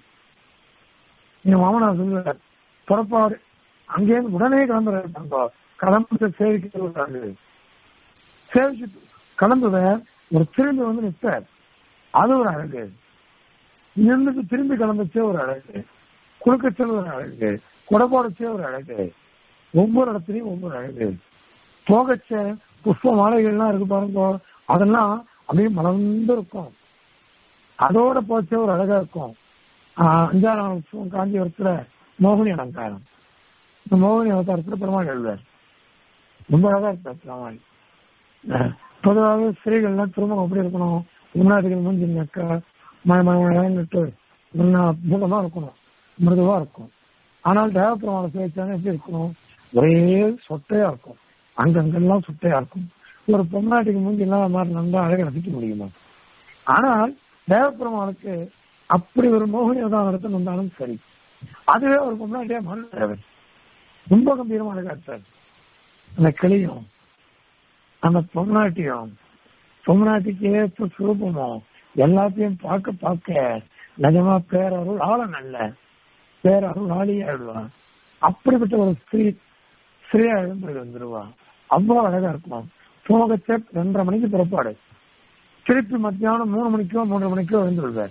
Speaker 1: என் மாமனார் சொல்லுவார் புறப்பாடு அங்கேருந்து உடனே கிளம்புறாரு கிளம்புற சேவிக்கிறாரு சேவிச்சு கிளம்புவ ஒரு திரும்பி வந்து நிற்பார் அது ஒரு அழகு இங்கிருந்து திரும்பி கிளம்பச்சே ஒரு அழகு குறுக்கச்சல் ஒரு அழகு குடப்பாடச்சே ஒரு அழகு ஒவ்வொரு இடத்துலயும் ஒவ்வொரு அழகு போகச்ச புஷ்ப மாலைகள்லாம் இருக்கு பாருங்க அதெல்லாம் அப்படியே மலர்ந்து இருக்கும் அதோட போச்ச ஒரு அழகா இருக்கும் ஆஹ் அஞ்சாறாம் வருஷம் காஞ்சிபுரத்துல மோகினி அலங்காரம் இந்த மோகினி அவதாரத்துல பெருமாள் எழுதார் ரொம்ப அழகா இருப்பார் பெருமாள் அஹ் பொதுவாகவே ஸ்திரீகள்லாம் திருமணம் எப்படி இருக்கணும் முன்னாடி மூஞ்சினாக்கா மழை மழை அற்புதமா இருக்கணும் மிருதுவா இருக்கும் ஆனால் தேவப்பெருமாளை சேர்த்தாங்க எப்படி இருக்கணும் ஒரே சொட்டையா இருக்கும் அங்கங்கெல்லாம் சொட்டையா இருக்கும் ஒரு பொம்னாட்டிக்கு மூஞ்சி இல்லாத மாதிரி நல்லா அழகை ரசிக்க முடியுமா ஆனால் தேவப்பெருமாளுக்கு அப்படி ஒரு மோகினி உதாரணத்தில் வந்தாலும் சரி அதுவே ஒரு பொம்னாட்டியா மாறினவர் ரொம்ப கம்பீரமா அழகாட்டார் அந்த கிளியும் அந்த பொம்னாட்டியும் பொம்னாட்டிக்கு ஏற்ற சுரூபமோ எல்லாத்தையும் பார்க்க பார்க்க நிஜமா பேரருள் ஆள நல்ல பேரருள் ஆளியாடுவா அப்படிப்பட்ட ஒரு ஸ்திரீ ஸ்ரீயா எழுந்து வந்துருவா அவ்வளவு அழகா இருக்கும் போகச்ச ரெண்டரை மணிக்கு புறப்பாடு திருப்பி மத்தியானம் மூணு மணிக்கோ மூன்றரை மணிக்கோ எழுந்துருவார்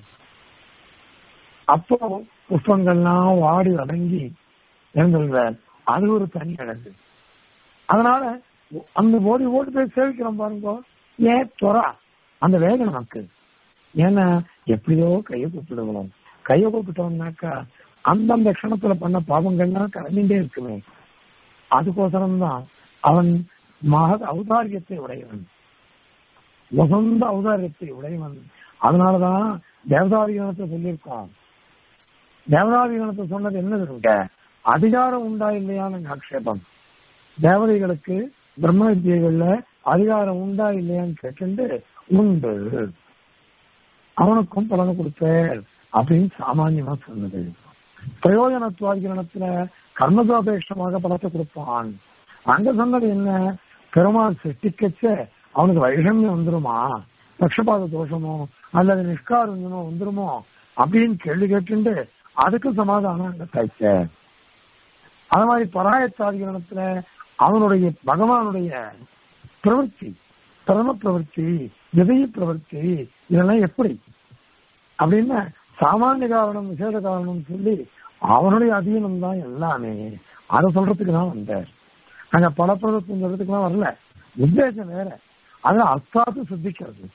Speaker 1: அப்போ புஷ்பங்கள்லாம் வாடி அடங்கி எழுந்துருவார் அது ஒரு தனி அழகு அதனால அந்த ஓடி ஓடி போய் சேவிக்கிறோம் பாருங்க ஏன் துறா அந்த வேகம் நமக்கு ஏன்னா எப்படியோ கையை கூப்பிடுவோம் கையை கூப்பிட்டோம்னாக்கா அந்தந்த க்ஷணத்துல பண்ண பாவங்கள்லாம் கலந்துட்டே இருக்குமே அதுக்கோசரம் தான் அவன் மக ஔதாரியத்தை உடையவன் உகந்த ஔதாரியத்தை உடையவன் அதனாலதான் தேவதாதிகணத்தை சொல்லியிருக்கோம் தேவதாதிகணத்தை சொன்னது என்ன இருக்கு அதிகாரம் உண்டா இல்லையான்னு ஆக்ஷேபம் தேவதைகளுக்கு பிரம்ம வித்தியைகள்ல அதிகாரம் உண்டா இல்லையான்னு கேட்டு உண்டு அவனுக்கும் பலனை கொடுப்பேன் அப்படின்னு சாமானியமா சொன்னது பிரயோஜனத்துவாதிகரணத்துல கர்மசோபேஷமாக பலத்தை கொடுப்பான் அங்க சொன்னது என்ன பெருமாள் சிருஷ்டிக்கச்ச அவனுக்கு வைஷமியம் வந்துருமா பக்ஷபாத தோஷமோ அல்லது நிஷ்காரஞ்சமோ வந்துருமோ அப்படின்னு கேள்வி கேட்டுண்டு அதுக்கு சமாதானம் அங்க தைச்ச அது மாதிரி பராயத்தாதிகரணத்துல அவனுடைய பகவானுடைய பிரவൃத்தி பிரம பிரவൃத்தி விதய பிரவൃத்தி இதெல்லாம் எப்படி அப்படின்னு சாமானிய காரணம் விசேஷ காரணம் சொல்லி அவனுடைய அதீனம் தான் எல்லாமே அதை சொல்றதுக்கு தான் வந்தார் நாங்க பலப்பிரதத்துவம் சொல்றதுக்குலாம் வரல உத்தேசம் வேற அதுல அர்த்தாத்து சித்திக்கிறது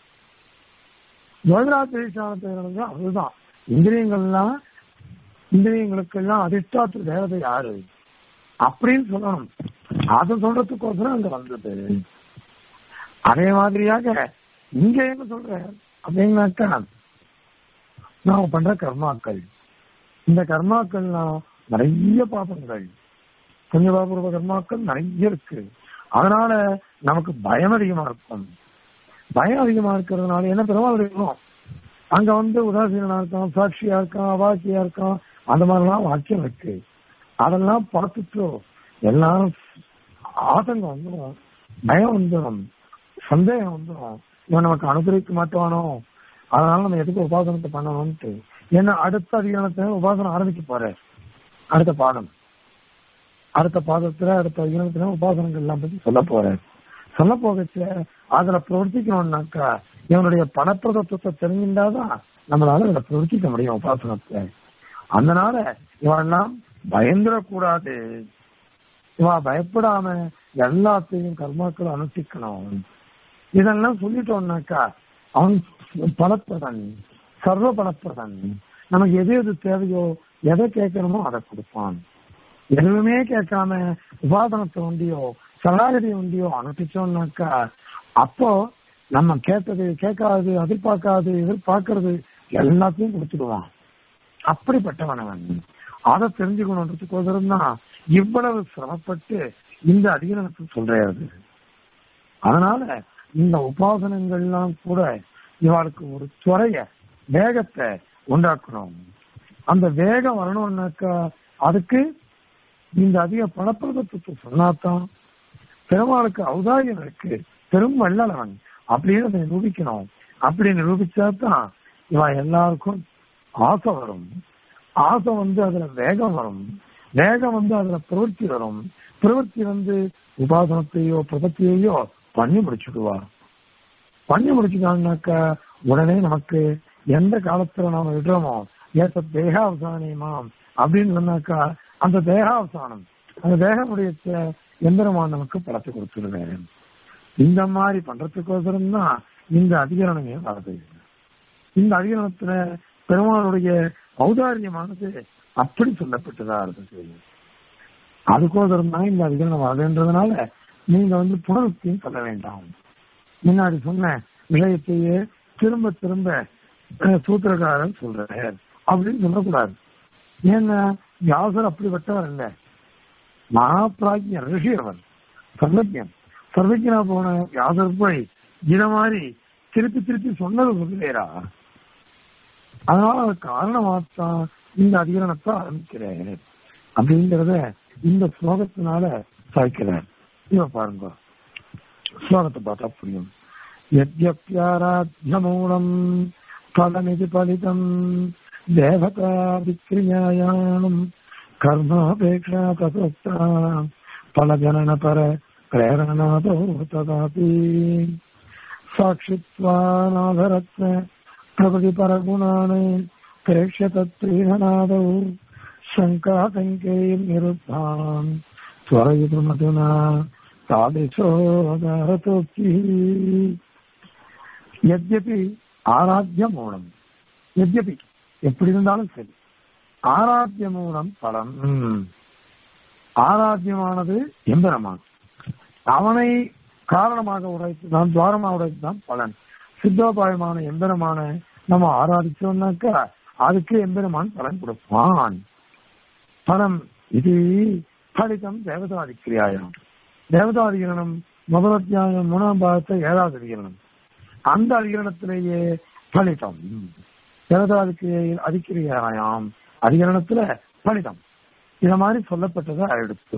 Speaker 1: ஜோதிராத்திரிசானத்தை அதுதான் இந்திரியங்கள்லாம் இந்திரியங்களுக்கெல்லாம் அதிஷ்டாத்து தேவதை யாரு அப்படின்னு சொல்லணும் அதை சொல்றதுக்கோசரம் அங்க வந்தது அதே மாதிரியாக இங்க என்ன சொல்ற அப்படின்னாக்கா நாம பண்ற கர்மாக்கள் இந்த கர்மாக்கள்லாம் நிறைய பாபங்கள் புண்ணியபாபூர்வ கர்மாக்கள் நிறைய இருக்கு அதனால நமக்கு பயம் அதிகமா இருக்கும் பயம் அதிகமா இருக்கிறதுனால என்ன பெருமாள் இருக்கணும் அங்க வந்து உதாசீனா இருக்கான் சாட்சியா இருக்கான் அவாக்கியா இருக்கான் அந்த மாதிரிலாம் வாக்கியம் இருக்கு அதெல்லாம் பார்த்துட்டு எல்லாரும் ஆதங்கம் வந்துடும் பயம் வந்துடும் சந்தேகம் வந்துடும் இவன் நமக்கு அனுகிரகிக்க மாட்டானோ அதனால நம்ம எதுக்கு உபாசனத்தை பண்ணணும்ட்டு ஏன்னா அடுத்த அதிகாரத்தை உபாசனம் ஆரம்பிக்க போற அடுத்த பாடம் அடுத்த பாதத்துல அடுத்த அதிகாரத்துல உபாசனங்கள் எல்லாம் பத்தி சொல்ல போறேன் சொல்ல போகச்சு அதுல பிரவர்த்திக்கணும்னாக்கா இவனுடைய பணப்பிரதத்துவத்தை தெரிஞ்சிருந்தாதான் நம்மளால அதுல பிரவர்த்திக்க முடியும் உபாசனத்தை அதனால இவெல்லாம் பயந்துடக்கூடாது இவா பயப்படாம எல்லாத்தையும் கர்மாக்களை அனுஷ்டிக்கணும் இதெல்லாம் சொல்லிட்டோம்னாக்கா அவன் பலப்பிரதன் சர்வ பலப்பிரதன் நமக்கு எது எது தேவையோ எதை கேட்கணுமோ அதை கொடுப்பான் எதுவுமே கேட்காம உபாதனத்தை உண்டியோ சரணாகதி உண்டியோ அனுப்பிச்சோம்னாக்கா அப்போ நம்ம கேட்டது கேட்காது எதிர்பார்க்காது எதிர்பார்க்கறது எல்லாத்தையும் கொடுத்துடுவான் அப்படிப்பட்டவன் அவன் அதை தெரிஞ்சுக்கணுன்றதுக்கோசரம் தான் இவ்வளவு சிரமப்பட்டு இந்த அதிகாரத்தை சொல்றாரு அதனால இந்த உபாசனங்கள்லாம் கூட இவளுக்கு ஒரு துறைய வேகத்தை உண்டாக்கணும் அந்த வேகம் வரணும்னாக்கா அதுக்கு இந்த அதிக பணப்பிரதத்துவத்தை சொன்னாதான் பெருமாளுக்கு ஔதாரியம் இருக்கு பெரும் வள்ளலவன் அப்படின்னு அதை நிரூபிக்கணும் அப்படி நிரூபிச்சா தான் இவன் எல்லாருக்கும் ஆசை வரும் ஆசை வந்து அதுல வேகம் வரும் வேகம் வந்து அதுல பிரவൃத்தி வரும் பிரவൃத்தி வந்து உபாசனத்தையோ பிரபத்தியையோ பண்ணி முடிச்சுடுவா பண்ணி முடிச்சுட்டாங்கனாக்கா உடனே நமக்கு எந்த காலத்துல நாம விடுறோமோ ஏத்த தேகாவசானியமாம் அப்படின்னு சொன்னாக்கா அந்த தேகாவசானம் அந்த தேகமுடைய எந்திரமான நமக்கு படத்தை கொடுத்துருவேன் இந்த மாதிரி பண்றதுக்கோசரம் தான் இந்த அதிகரணமே வருது இந்த அதிகரணத்துல பெருமாளுடைய ஔதாரியமானது அப்படி சொல்லப்பட்டதா இருந்தது அதுக்கோசரம் தான் இந்த அதிகரணம் வருதுன்றதுனால நீங்க வந்து புனருக்தியும் சொல்ல வேண்டாம் முன்னாடி சொன்ன விஷயத்தையே திரும்ப திரும்ப சூத்திரக்காரன் சொல்றார் அப்படின்னு சொல்லக்கூடாது ஏன்னா வியாசர் அப்படிப்பட்டவர் இல்ல மகாபிராஜ்யர் ரிஷி அவர் சர்வஜன் சர்வஜனா போன வியாசர் போய் இத மாதிரி திருப்பி திருப்பி சொன்னது சொல்லுவேரா அதனால அது காரணமாத்தான் இந்த அதிகரணத்தை ஆரம்பிக்கிறேன் அப்படிங்கறத இந்த ஸ்லோகத்தினால சாய்க்கிறார் இவ பாருங்க ஸ்லோகத்தை பார்த்தா புரியும் யத்யப்யாராத்யமூலம் பலமிதி பலிதம் தேவதா விக்ரியாயாம் கர்மாபேட்சா ததோக்தா பலஜனன பர பிரேரணாதோ ததாபி சாட்சித்வானாதரத்ன பிரபதி பரகுணானே பிரேக்ஷ தத்ரீணநாதௌ शङ्कातङ्के निरुद्धाम् त्वरयितुमधुना तादृशोदारतोक्तिः यद्यपि ஆராத்திய மூலம் எத்யபி எப்படி இருந்தாலும் சரி ஆராத்திய மூலம் பலம் ஆராத்தியமானது எம்பெருமான் அவனை காரணமாக உடைத்து தான் துவாரமாக உடைத்து தான் பலன் சித்தோபாயமான எம்பெருமான நம்ம ஆராதிச்சோம்னாக்கா அதுக்கு எம்பெருமான் பலன் கொடுப்பான் பலம் இது பலிதம் தேவதாதிக்கிரியாயம் தேவதாதிகரணம் முதல் அத்தியாயம் மூணாம் பாகத்தை ஏழாவது அதிகரணம் அந்த அதிகரணத்திலேயே பலிதம் தேவதாதிக்கு அதிக்கிரியாயாம் அதிகரணத்துல பலிதம் இத மாதிரி சொல்லப்பட்டதை எடுத்து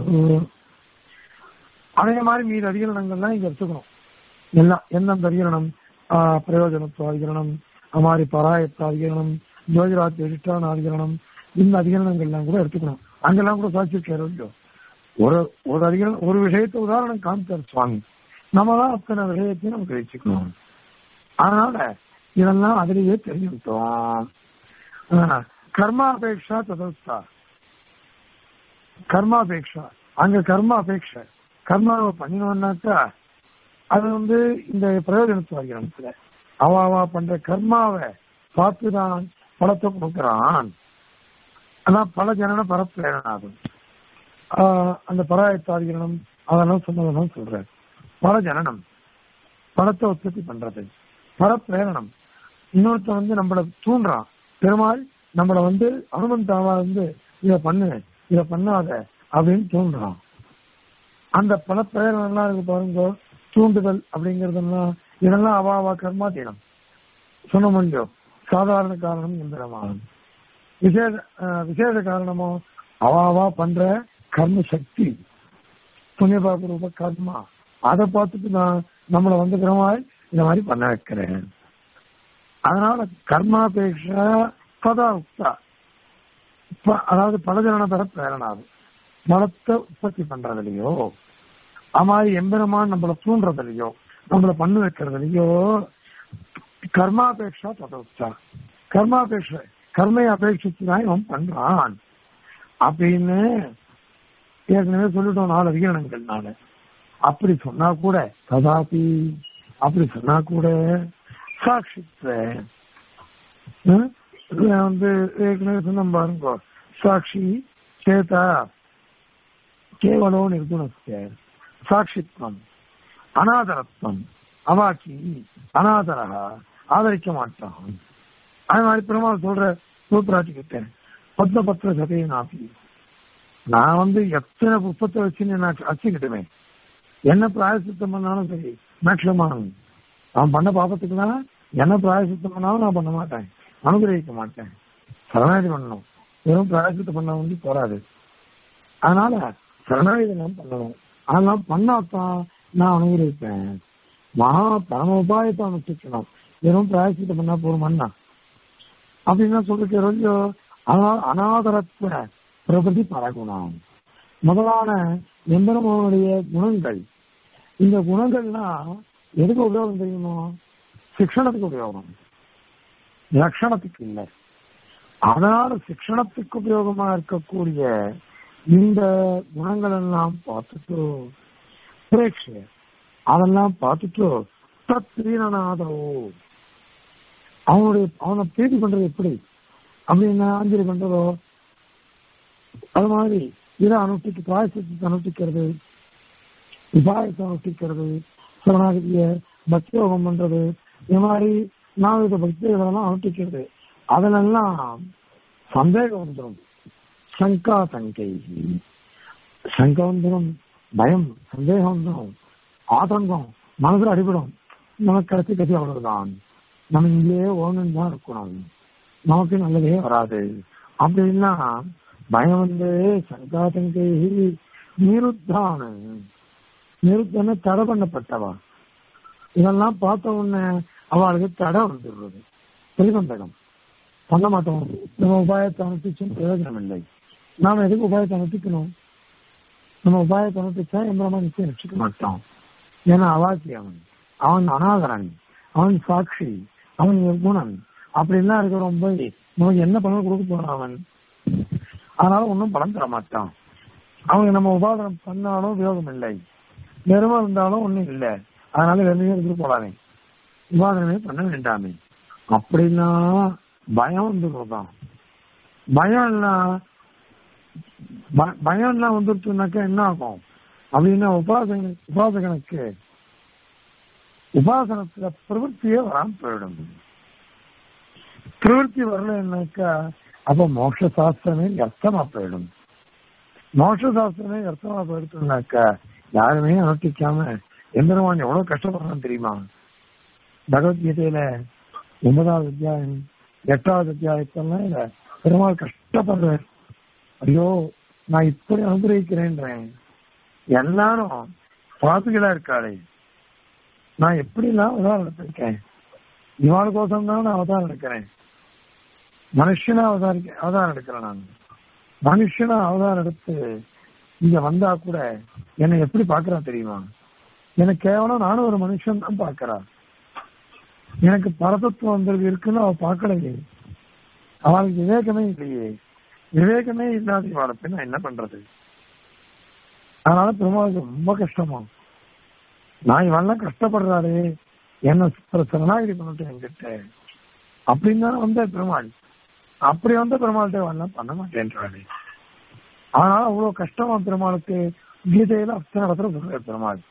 Speaker 1: அதே மாதிரி மீது அதிகரணங்கள்லாம் இங்க எடுத்துக்கணும் எல்லாம் எந்தெந்த அதிகரணம் ஆஹ், பிரயோஜனத்துவ அதிகரணம் அது மாதிரி பராயத்த அதிகரணம் ஜோதிராத் எடிட்டான அதிகரணம் இந்த அதிகரணங்கள்லாம் கூட எடுத்துக்கணும் அங்கெல்லாம் கூட சாட்சியிருக்காரு இல்லையோ ஒரு ஒரு அதிகரணம் ஒரு விஷயத்தை உதாரணம் காமிச்சார் சுவாமி நம்ம தான் அத்தனை விஷயத்தையும் நமக்கு வச்சுக்கணும் அதனால இதெல்லாம் அதிலேயே தெரிஞ்சுக்கிட்டோம் ஆஹ், கர்மாபேக்ஷா ததஸ்தா கர்மாபேக்ஷா அங்க கர்மா அபேட்சை கர்மாவை பண்ணினோம்னாக்கா அது வந்து இந்த பிரயோஜனத்து அதிகரணத்துல அவ அவ பண்ற கர்மாவை பார்த்துதான் பலத்தை கொடுக்கிறான் அதான் பல ஜனன பரப்பிரேரணாகும் ஆஹ் அந்த பராயத்தாதிகரணம் அதெல்லாம் சொன்னதெல்லாம் சொல்றாரு பல ஜனனம் பலத்தை உற்பத்தி பண்றது பரப்பிரேரணம் இன்னொருத்த வந்து நம்மள தூண்டுறான் பெருமாள் நம்மள வந்து அனுமந்தாவா வந்து இத பண்ணு இத பண்ணாத அப்படின்னு தூண்டுறான் அந்த பல பிரேரணெல்லாம் இருக்கு பாருங்க தூண்டுதல் அப்படிங்கறதெல்லாம் இதெல்லாம் அவா அவா கர்மாதீனம் சொன்ன முடியும் சாதாரண காரணம் எந்திரமாகும் விசேஷ அஹ், விசேஷ காரணமோ அவாவா பண்ற கர்ம சக்தி புண்ணியபாப ரூப கர்மா அதை பார்த்துட்டு நான் நம்மளை வந்து பெருமாள் இந்த மாதிரி பண்ண வைக்கிறேன் அதனால கர்மாபேட்சா பதா உக்தா ப- அதாவது பலஜன பெற பிரேரணாது மலத்தை உற்பத்தி பண்றதுலயோ அது மாதிரி எம்பெருமான் நம்மள தூண்டுறதுலயோ நம்மள பண்ணு வைக்கிறதுலயோ கர்மாபேட்சா ததோக்தா கர்மாபேட்ச கர்மையை அபேட்சித்து தான் இவன் பண்றான் அப்படின்னு ஏற்கனவே சொல்லிட்டோம் நாலு அதிகரணங்கள்னால அப்படி சொன்னா கூட கதாபி அப்படி சொன்னா கூட சாட்சித்வ ஹம்? இதுல வந்து ஏற்கனவே சொன்ன பாருங்க சாட்சி சேதா கேவலோ நிர்குணஸ்ய சாட்சித்வம் அனாதரத்வம் அவாக்கி அனாதரகா ஆதரிக்க மாட்டான் அது மாதிரி பெருமாள் சொல்ற சூப்பராட்சி கிட்ட பத்ம பத்திர சதையை நாப்பி நான் வந்து எத்தனை புஷ்பத்தை வச்சு நான் அச்சுக்கிட்டுமே என்ன பிராயசித்தம் பண்ணாலும் சரி மேக்சிமம் அவன் பண்ண பாபத்துக்குலாம் என்ன பிராயசித்தம் பண்ணாலும் நான் பண்ண மாட்டேன் அனுகிரகிக்க மாட்டேன் சரணாகதி பண்ணணும் வெறும் பிராயசித்தம் பண்ண வந்து போராது அதனால சரணாகதி நான் பண்ணணும் அதெல்லாம் பண்ணாதான் நான் அனுகிரகிப்பேன் மகா பரம உபாயத்தை அனுஷ்டிக்கணும் வெறும் பிராயசித்தம் பண்ணா போருமான்னா அப்படின்னா சொல்லிருக்க கொஞ்சம் அனாதரத்துவ பிரபதி பரகுணம் முதலான எம்பெருமானுடைய குணங்கள் இந்த குணங்கள்லாம் எதுக்கு உபயோகம் தெரியுமோ சிக்ஷணத்துக்கு உபயோகம் லட்சணத்துக்கு இல்லை அதனால சிக்ஷணத்துக்கு உபயோகமா இருக்கக்கூடிய இந்த குணங்கள் எல்லாம் பார்த்துட்டு பிரேட்ச அதெல்லாம் பார்த்துட்டு தத்ரீனநாதோ அவனுடைய அவனை பிரீதி பண்றது எப்படி அப்படின்னா அஞ்சலி பண்றதோ அது மாதிரி இதை அனுஷ்டிக்கு பிராயசத்தை அனுஷ்டிக்கிறது உபாயத்தை அனுஷ்டிக்கிறது சரணாகதிய பக்தியோகம் பண்றது இது மாதிரி நாவித பக்தி இதெல்லாம் அனுஷ்டிக்கிறது அதிலெல்லாம் சந்தேகம் வந்துடும் சங்கா சங்கை சங்கம் வந்துடும் பயம் சந்தேகம் வந்துடும் ஆதங்கம் மனதில் அடிபடும் நமக்கு கடைசி கதி அவ்வளவுதான் நம்ம இங்கேயே ஓகணும் தான் இருக்கணும் நமக்கு நல்லதே வராது அப்படின்னா பயம் வந்து சங்கா சங்கை நிருத்தான நிருத்தன தடை பண்ணப்பட்டவா இதெல்லாம் பார்த்த உடனே அவளுக்கு தடை வந்துடுறது பிரதிபந்தகம் பண்ண மாட்டோம் நம்ம உபாயத்தை அனுப்பிச்சும் பிரயோஜனம் இல்லை நாம எதுக்கு உபாயத்தை அனுப்பிக்கணும் நம்ம உபாயத்தை அனுப்பிச்சா எம்பரமா நிச்சயம் ரட்சிக்க மாட்டோம் ஏன்னா அவாக்கி அவன் அவன் அனாதரன் அவன் சாட்சி அவன் குணன் அப்படின்லாம் இருக்கிறவன் போய் நமக்கு என்ன பலன் கொடுக்க போறான் அவன் அதனால ஒன்றும் பலன் தர மாட்டான் அவங்க நம்ம உபாதனம் பண்ணாலும் உபயோகம் இல்லை வெறுமா இருந்தாலும் ஒண்ணும் இல்லை அதனால வெறுமையே எடுத்துட்டு போடாதே உபாதனமே பண்ண வேண்டாமே அப்படின்னா பயம் வந்துடுறதான் பயம் இல்ல ப- பயம்லாம் வந்துருச்சுனாக்கா என்ன ஆகும் அப்படின்னா உபாசகன் உபாசகனுக்கு உபாசனத்துல பிரவൃத்தியே வராம போயிடும் பிரவൃத்தி வரலன்னாக்கா அப்ப மோட்ச சாஸ்திரமே அர்த்தமா போயிடும் மோட்ச சாஸ்திரமே அர்த்தமா போயிடுச்சுனாக்கா யாருமே அனுஷ்டிக்காம எந்திரவான் எவ்வளவு கஷ்டப்படுறான் தெரியுமா பகவத்கீதையில ஒன்பதாவது அத்தியாயம் எட்டாவது அத்தியாயத்தெல்லாம் இல்ல பெருமாள் கஷ்டப்படுறார் ஐயோ நான் இப்படி அனுகிரகிக்கிறேன்றேன் எல்லாரும் பாத்துகளா இருக்காளே நான் எப்படிலாம் அவதாரம் எடுத்திருக்கேன் இவாளுக்கோசம் தான் நான் அவதாரம் எடுக்கிறேன் மனுஷனா அவதாரிக்க அவதாரம் எடுக்கிறேன் நான் மனுஷனா அவதாரம் எடுத்து இங்க வந்தா கூட என்னை எப்படி பாக்குறா தெரியுமா எனக்கு கேவலம் நானும் ஒரு மனுஷன் தான் பாக்குறா எனக்கு பரதத்துவம் வந்திருக்கு இருக்குன்னு அவ பார்க்கலையே அவளுக்கு விவேகமே இல்லையே விவேகமே இல்லாத இவாளை போய் நான் என்ன பண்றது அதனால பெருமாளுக்கு ரொம்ப கஷ்டமா நான் இவெல்லாம் கஷ்டப்படுறாரு என்ன ச- சரணாகதி பண்ணிட்டு என்கிட்ட அப்படின்னு தானே வந்த பெருமாள் அப்படி வந்த பெருமாள்கிட்ட இவெல்லாம் பண்ண மாட்டேன்றாரு அதனால அவ்வளவு கஷ்டமா பெருமாளுக்கு கீதையில அத்தனை இடத்துல சொல்றாரு பெருமாள்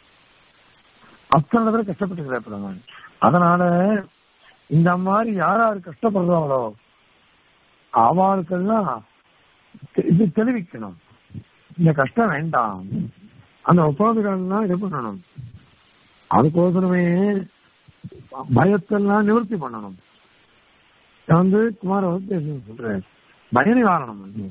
Speaker 1: அத்தனை இடத்துல கஷ்டப்பட்டு பெருமாள் அதனால இந்த மாதிரி யார் யார் கஷ்டப்படுறாங்களோ அவளுக்கெல்லாம் தெ- இது தெளிவிக்கணும் இந்த கஷ்டம் வேண்டாம் அந்த உபாதிகள்லாம் இது பண்ணணும் அதுக்கோசரமே பயத்தெல்லாம் நிவர்த்தி பண்ணணும் இதை வந்து குமார வந்து சொல்ற பய நிவாரணம் வந்து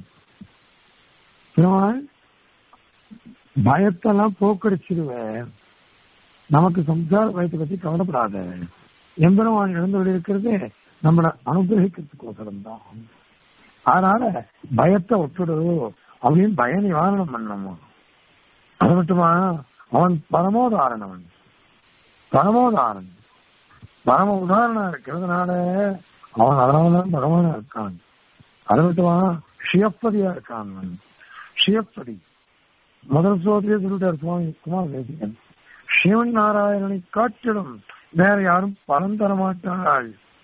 Speaker 1: பெருமாள் பயத்தெல்லாம் போக்கடிச்சிடுவேன் நமக்கு சம்சார பயத்தை பத்தி கவலைப்படாத எம்பெருமான் இழந்து இருக்கிறது நம்மளை அனுகிரகிக்கிறதுக்கோசரம் தான் அதனால பயத்தை விட்டுடு அப்படின்னு பய நிவாரணம் பண்ணணும் அது மட்டுமா அவன் பரமோதாரணவன் பரமோதாரணன் பரம உதாரணம் இருக்கிறதுனால அவன் அதனாலதான் பகவானா இருக்கான் அது மட்டுமா ஷியப்பதியா இருக்கான் அவன் ஷியப்பதி முதல் சோதரியே சொல்லிட்டார் சுவாமி குமார் தேசிகன் சிவன் நாராயணனை காட்டிலும் வேற யாரும் பலன் தர மாட்டாள்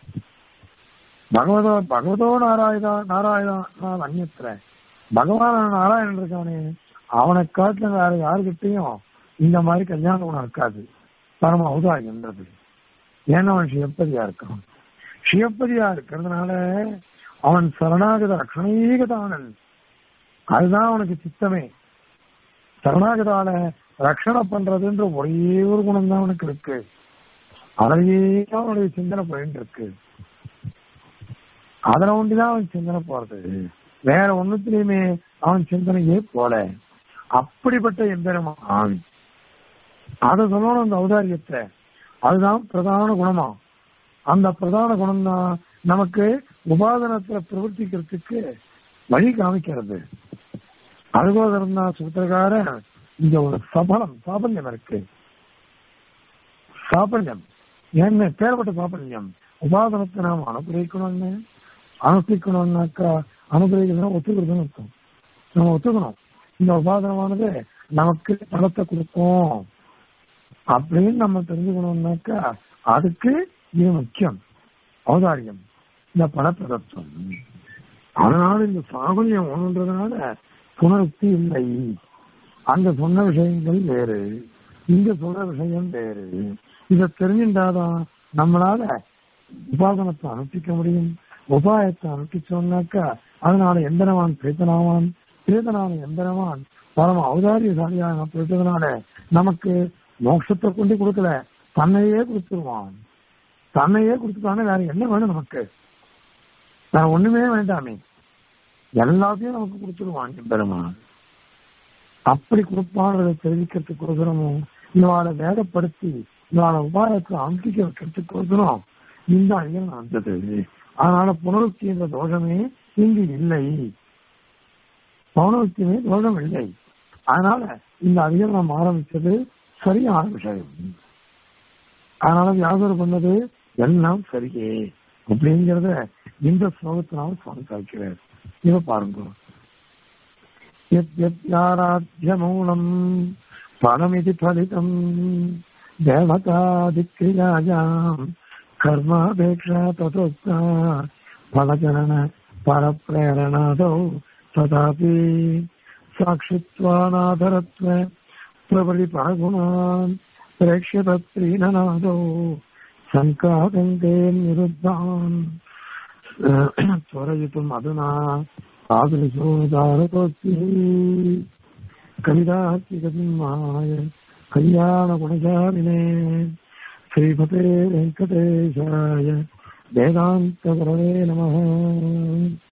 Speaker 1: பகவதோ பகவதோ நாராயணா நாராயணா அந்நியத்துல பகவான் நாராயணன் இருக்கானே அவனை காட்டிலும் வேற யாருக்கிட்டையும் இந்த மாதிரி கல்யாண குணம் இருக்காது பரம அவதாரின்றது ஏன்னா அவன் சிவப்பதியா இருக்கான் சிவப்பதியா இருக்கிறதுனால அவன் சரணாகத ரக்ஷணீகதானன் அதுதான் அவனுக்கு சித்தமே சரணாகதால ரக்ஷணை பண்றதுன்ற ஒரே ஒரு குணம் தான் அவனுக்கு இருக்கு அதையே அவனுடைய சிந்தனை போயிட்டு இருக்கு அதுல ஒண்டிதான் அவன் சிந்தனை போறது வேற ஒண்ணுத்திலயுமே அவன் சிந்தனையே போல அப்படிப்பட்ட எம்பெருமான் அதை சொல்லணும் அந்த ஔதாரியத்தை அதுதான் பிரதான குணமா அந்த பிரதான குணம் தான் நமக்கு உபாதனத்துல பிரவர்த்திக்கிறதுக்கு வழி காமிக்கிறது அதுபோதரம் தான் சூத்திரக்காரன் இங்க ஒரு சபலம் சாபல்யம் இருக்கு சாபல்யம் என்ன பேர்பட்ட சாபல்யம் உபாதனத்தை நாம் அனுகிரகிக்கணும்னு அனுஷ்டிக்கணும்னாக்கா அனுகிரகிக்கணும் ஒத்துக்கிறதுன்னு அர்த்தம் நம்ம ஒத்துக்கணும் இந்த உபாதனமானது நமக்கு பணத்தை கொடுக்கும் அப்படின்னு நம்ம தெரிஞ்சுக்கணும்னாக்கா அதுக்கு இது முக்கியம் அவதாரியம் இந்த பணப்பிரதத்துவம் அதனால இந்த சாபல்யம் ஒன்றுன்றதுனால புனருக்தி இல்லை அங்க சொன்ன விஷயங்கள் வேறு இங்க சொல்ற விஷயம் வேறு இத தெரிஞ்சுட்டாதான் நம்மளால உபாசனத்தை அனுஷ்டிக்க முடியும் உபாயத்தை அனுஷ்டிச்சோம்னாக்கா அதனால எந்தனவான் பிரேத்தனாவான் பிரேத்தனான எந்தனவான் பரம அவதாரியசாலியாக போயிட்டதுனால நமக்கு மோட்சத்தை கொண்டு கொடுக்கல தன்னையே கொடுத்துருவான் தன்னையே கொடுத்துட்டானே வேற என்ன வேணும் நமக்கு வேற ஒண்ணுமே வேண்டாமே எல்லாத்தையும் நமக்கு கொடுத்துருவான் பெருமான் அப்படி கொடுப்பான்றதை தெரிவிக்கிறதுக்கோசரமும் இவாளை வேதப்படுத்தி இவாளை உபாயத்தை அமுக்கிக்க வைக்கிறதுக்கோசரம் இந்த ஐயம் வந்தது அதனால புனருக்தி என்ற தோஷமே இங்கு இல்லை பௌனருக்தியுமே தோஷம் இல்லை அதனால இந்த அதிகாரம் ஆரம்பிச்சது சரியான விஷயம் அதனால வியாசர் பண்ணது எல்லாம் சரியே அப்படிங்கிறத இந்த ஸ்லோகத்தினால சுவாமி சாய்க்கிறார் இவ பாருங்க யத்யாராத்யமூலம் பலமிதி பலிதம் தேவதாதிக்ரியாயாம் கர்மாபேட்சா ததோக்தா பலஜனன பரப்பிரேரணாதோ तथापि साक्षित्वानादरत्व प्रबलिपरगुणान् प्रेक्ष्यतत्प्रीणनादौ शङ्काकङ्के निरुद्धान् त्वरयितुम् अधुना तादृशोदारकोऽस्ति कविदार्तिकसिंहाय कल्याणगुणचारिणे श्रीपते वेङ्कटेशाय वेदान्तगुरवे नमः